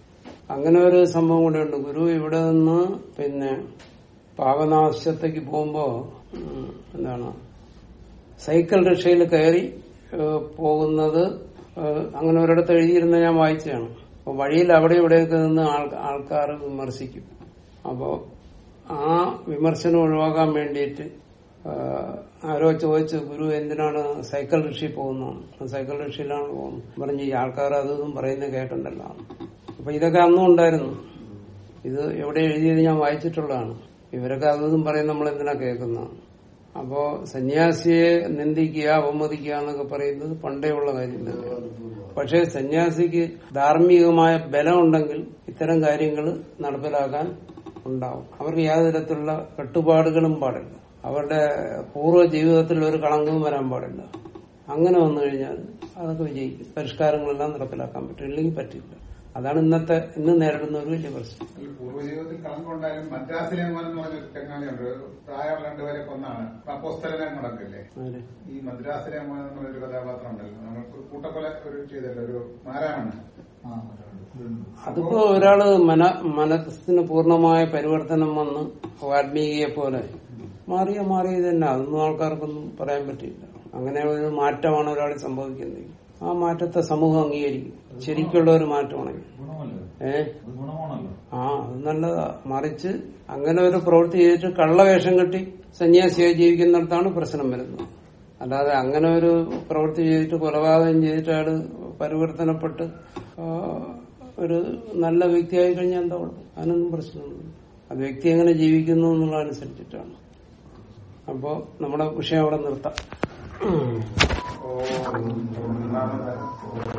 അങ്ങനെ ഒരു സംഭവം കൂടെ ഉണ്ട് ഗുരു ഇവിടെ നിന്ന് പിന്നെ പാപനാശത്തേക്ക് പോകുമ്പോ ഉം, എന്താണ് സൈക്കിൾ റിക്ഷയിൽ കയറി ഏഹ്, പോകുന്നത് ഏഹ്, അങ്ങനെ ഒരിടത്ത് എഴുതിയിരുന്ന ഞാൻ വായിച്ചതാണ് അപ്പൊ വഴിയിൽ അവിടെ ഇവിടെയൊക്കെ നിന്ന് ആൾക്കാർ വിമർശിക്കും അപ്പോ ആ വിമർശനം ഒഴിവാക്കാൻ വേണ്ടിയിട്ട് ആഹ്, ആരോ ചോദിച്ചു ഗുരു എന്തിനാണ് സൈക്കിൾ റിക്ഷയിൽ പോകുന്നത് സൈക്കിൾ റിക്ഷയിലാണ് പോകുന്നത് പറഞ്ഞു ഈ ആൾക്കാർ അതൊന്നും പറയുന്നത് കേട്ടിട്ടുണ്ടല്ലോ അപ്പൊ ഇതൊക്കെ അന്നും ഉണ്ടായിരുന്നു ഇത് എവിടെ എഴുതിയത് ഞാൻ വായിച്ചിട്ടുള്ളതാണ് ഇവരൊക്കെ അതൊന്നും പറയും നമ്മൾ എന്തിനാ കേൾക്കുന്നതാണ് അപ്പോ സന്യാസിയെ നിന്ദിക്കുക അവമതിക്കുക എന്നൊക്കെ പറയുന്നത് പണ്ടേ ഉള്ള കാര്യം തന്നെയാണ് പക്ഷേ സന്യാസിക്ക് ധാർമ്മികമായ ബലമുണ്ടെങ്കിൽ ഇത്തരം കാര്യങ്ങൾ നടപ്പിലാക്കാൻ ഉണ്ടാവും അവർക്ക് യാതൊരു തരത്തിലുള്ള കെട്ടുപാടുകളും പാടില്ല അവരുടെ പൂർവ്വ ജീവിതത്തിൽ ഒരു കളങ്കവും വരാൻ പാടില്ല അങ്ങനെ വന്നു കഴിഞ്ഞാൽ അതൊക്കെ വിജയിക്കും പരിഷ്കാരങ്ങളെല്ലാം നടപ്പിലാക്കാൻ പറ്റും ഇല്ലെങ്കിൽ പറ്റില്ല അതാണ് ഇന്നത്തെ ഇന്ന് നേരിടുന്ന ഒരു വലിയ പ്രശ്നം ഈ പൂർവ്വജീവിതത്തിൽ കളങ്കം ഉണ്ടായാലും മദ്രാസിലെ മോൻ എന്ന് പറഞ്ഞ ചങ്ങാതിയുണ്ട് പ്രായമുള്ള രണ്ടുപേരെ കൊന്നാണ് അപ്പോസ്തലനെ മുടക്കില്ലേ ആര്? ഈ മദ്രാസിലെ മോൻ എന്ന് പറഞ്ഞൊരു കഥാപാത്രം ഉണ്ടല്ലോ നമുക്ക് കൂട്ടക്കൊല ഒരു ചെയ്തല്ലോ ഒരു മാരാമണ് ആ, ഉണ്ട്. അതിപ്പോ ഒരാള് മന മനസ്സിന് പൂർണ്ണമായ പരിവർത്തനം വന്ന് വാൽമീകിയെ പോലെ മാറിയ മാറിയത് തന്നെ അതൊന്നും ആൾക്കാർക്കൊന്നും പറയാൻ പറ്റില്ല അങ്ങനെ ഒരു മാറ്റമാണ് ഒരാൾ സംഭവിക്കുന്നത് ആ മാറ്റത്തെ സമൂഹം അംഗീകരിക്കും ശരിക്കുള്ള ഒരു മാറ്റമാണെങ്കിൽ ഗുണമല്ലേ ഏ അത് ഗുണമാണല്ലോ ആ അത് നല്ലതാ മറിച്ച് അങ്ങനെ ഒരു പ്രവൃത്തി ചെയ്തിട്ട് കള്ളവേഷം കെട്ടി സന്യാസിയായി ജീവിക്കുന്നിടത്താണ് പ്രശ്നം വരുന്നത് അല്ലാതെ അങ്ങനെ ഒരു പ്രവൃത്തി ചെയ്തിട്ട് കൊലപാതകം ചെയ്തിട്ട് അയാള് പരിവർത്തനപ്പെട്ട് ആ, ഒരു നല്ല വ്യക്തിയായി കഴിഞ്ഞാൽ എന്താ കുഴപ്പം അതിനൊന്നും പ്രശ്നമൊന്നും അത് വ്യക്തി എങ്ങനെ ജീവിക്കുന്നു എന്നുള്ളതനുസരിച്ചിട്ടാണ് അപ്പോ നമ്മുടെ വിഷയം അവിടെ നിർത്താം ഓ ഒന്നാമത്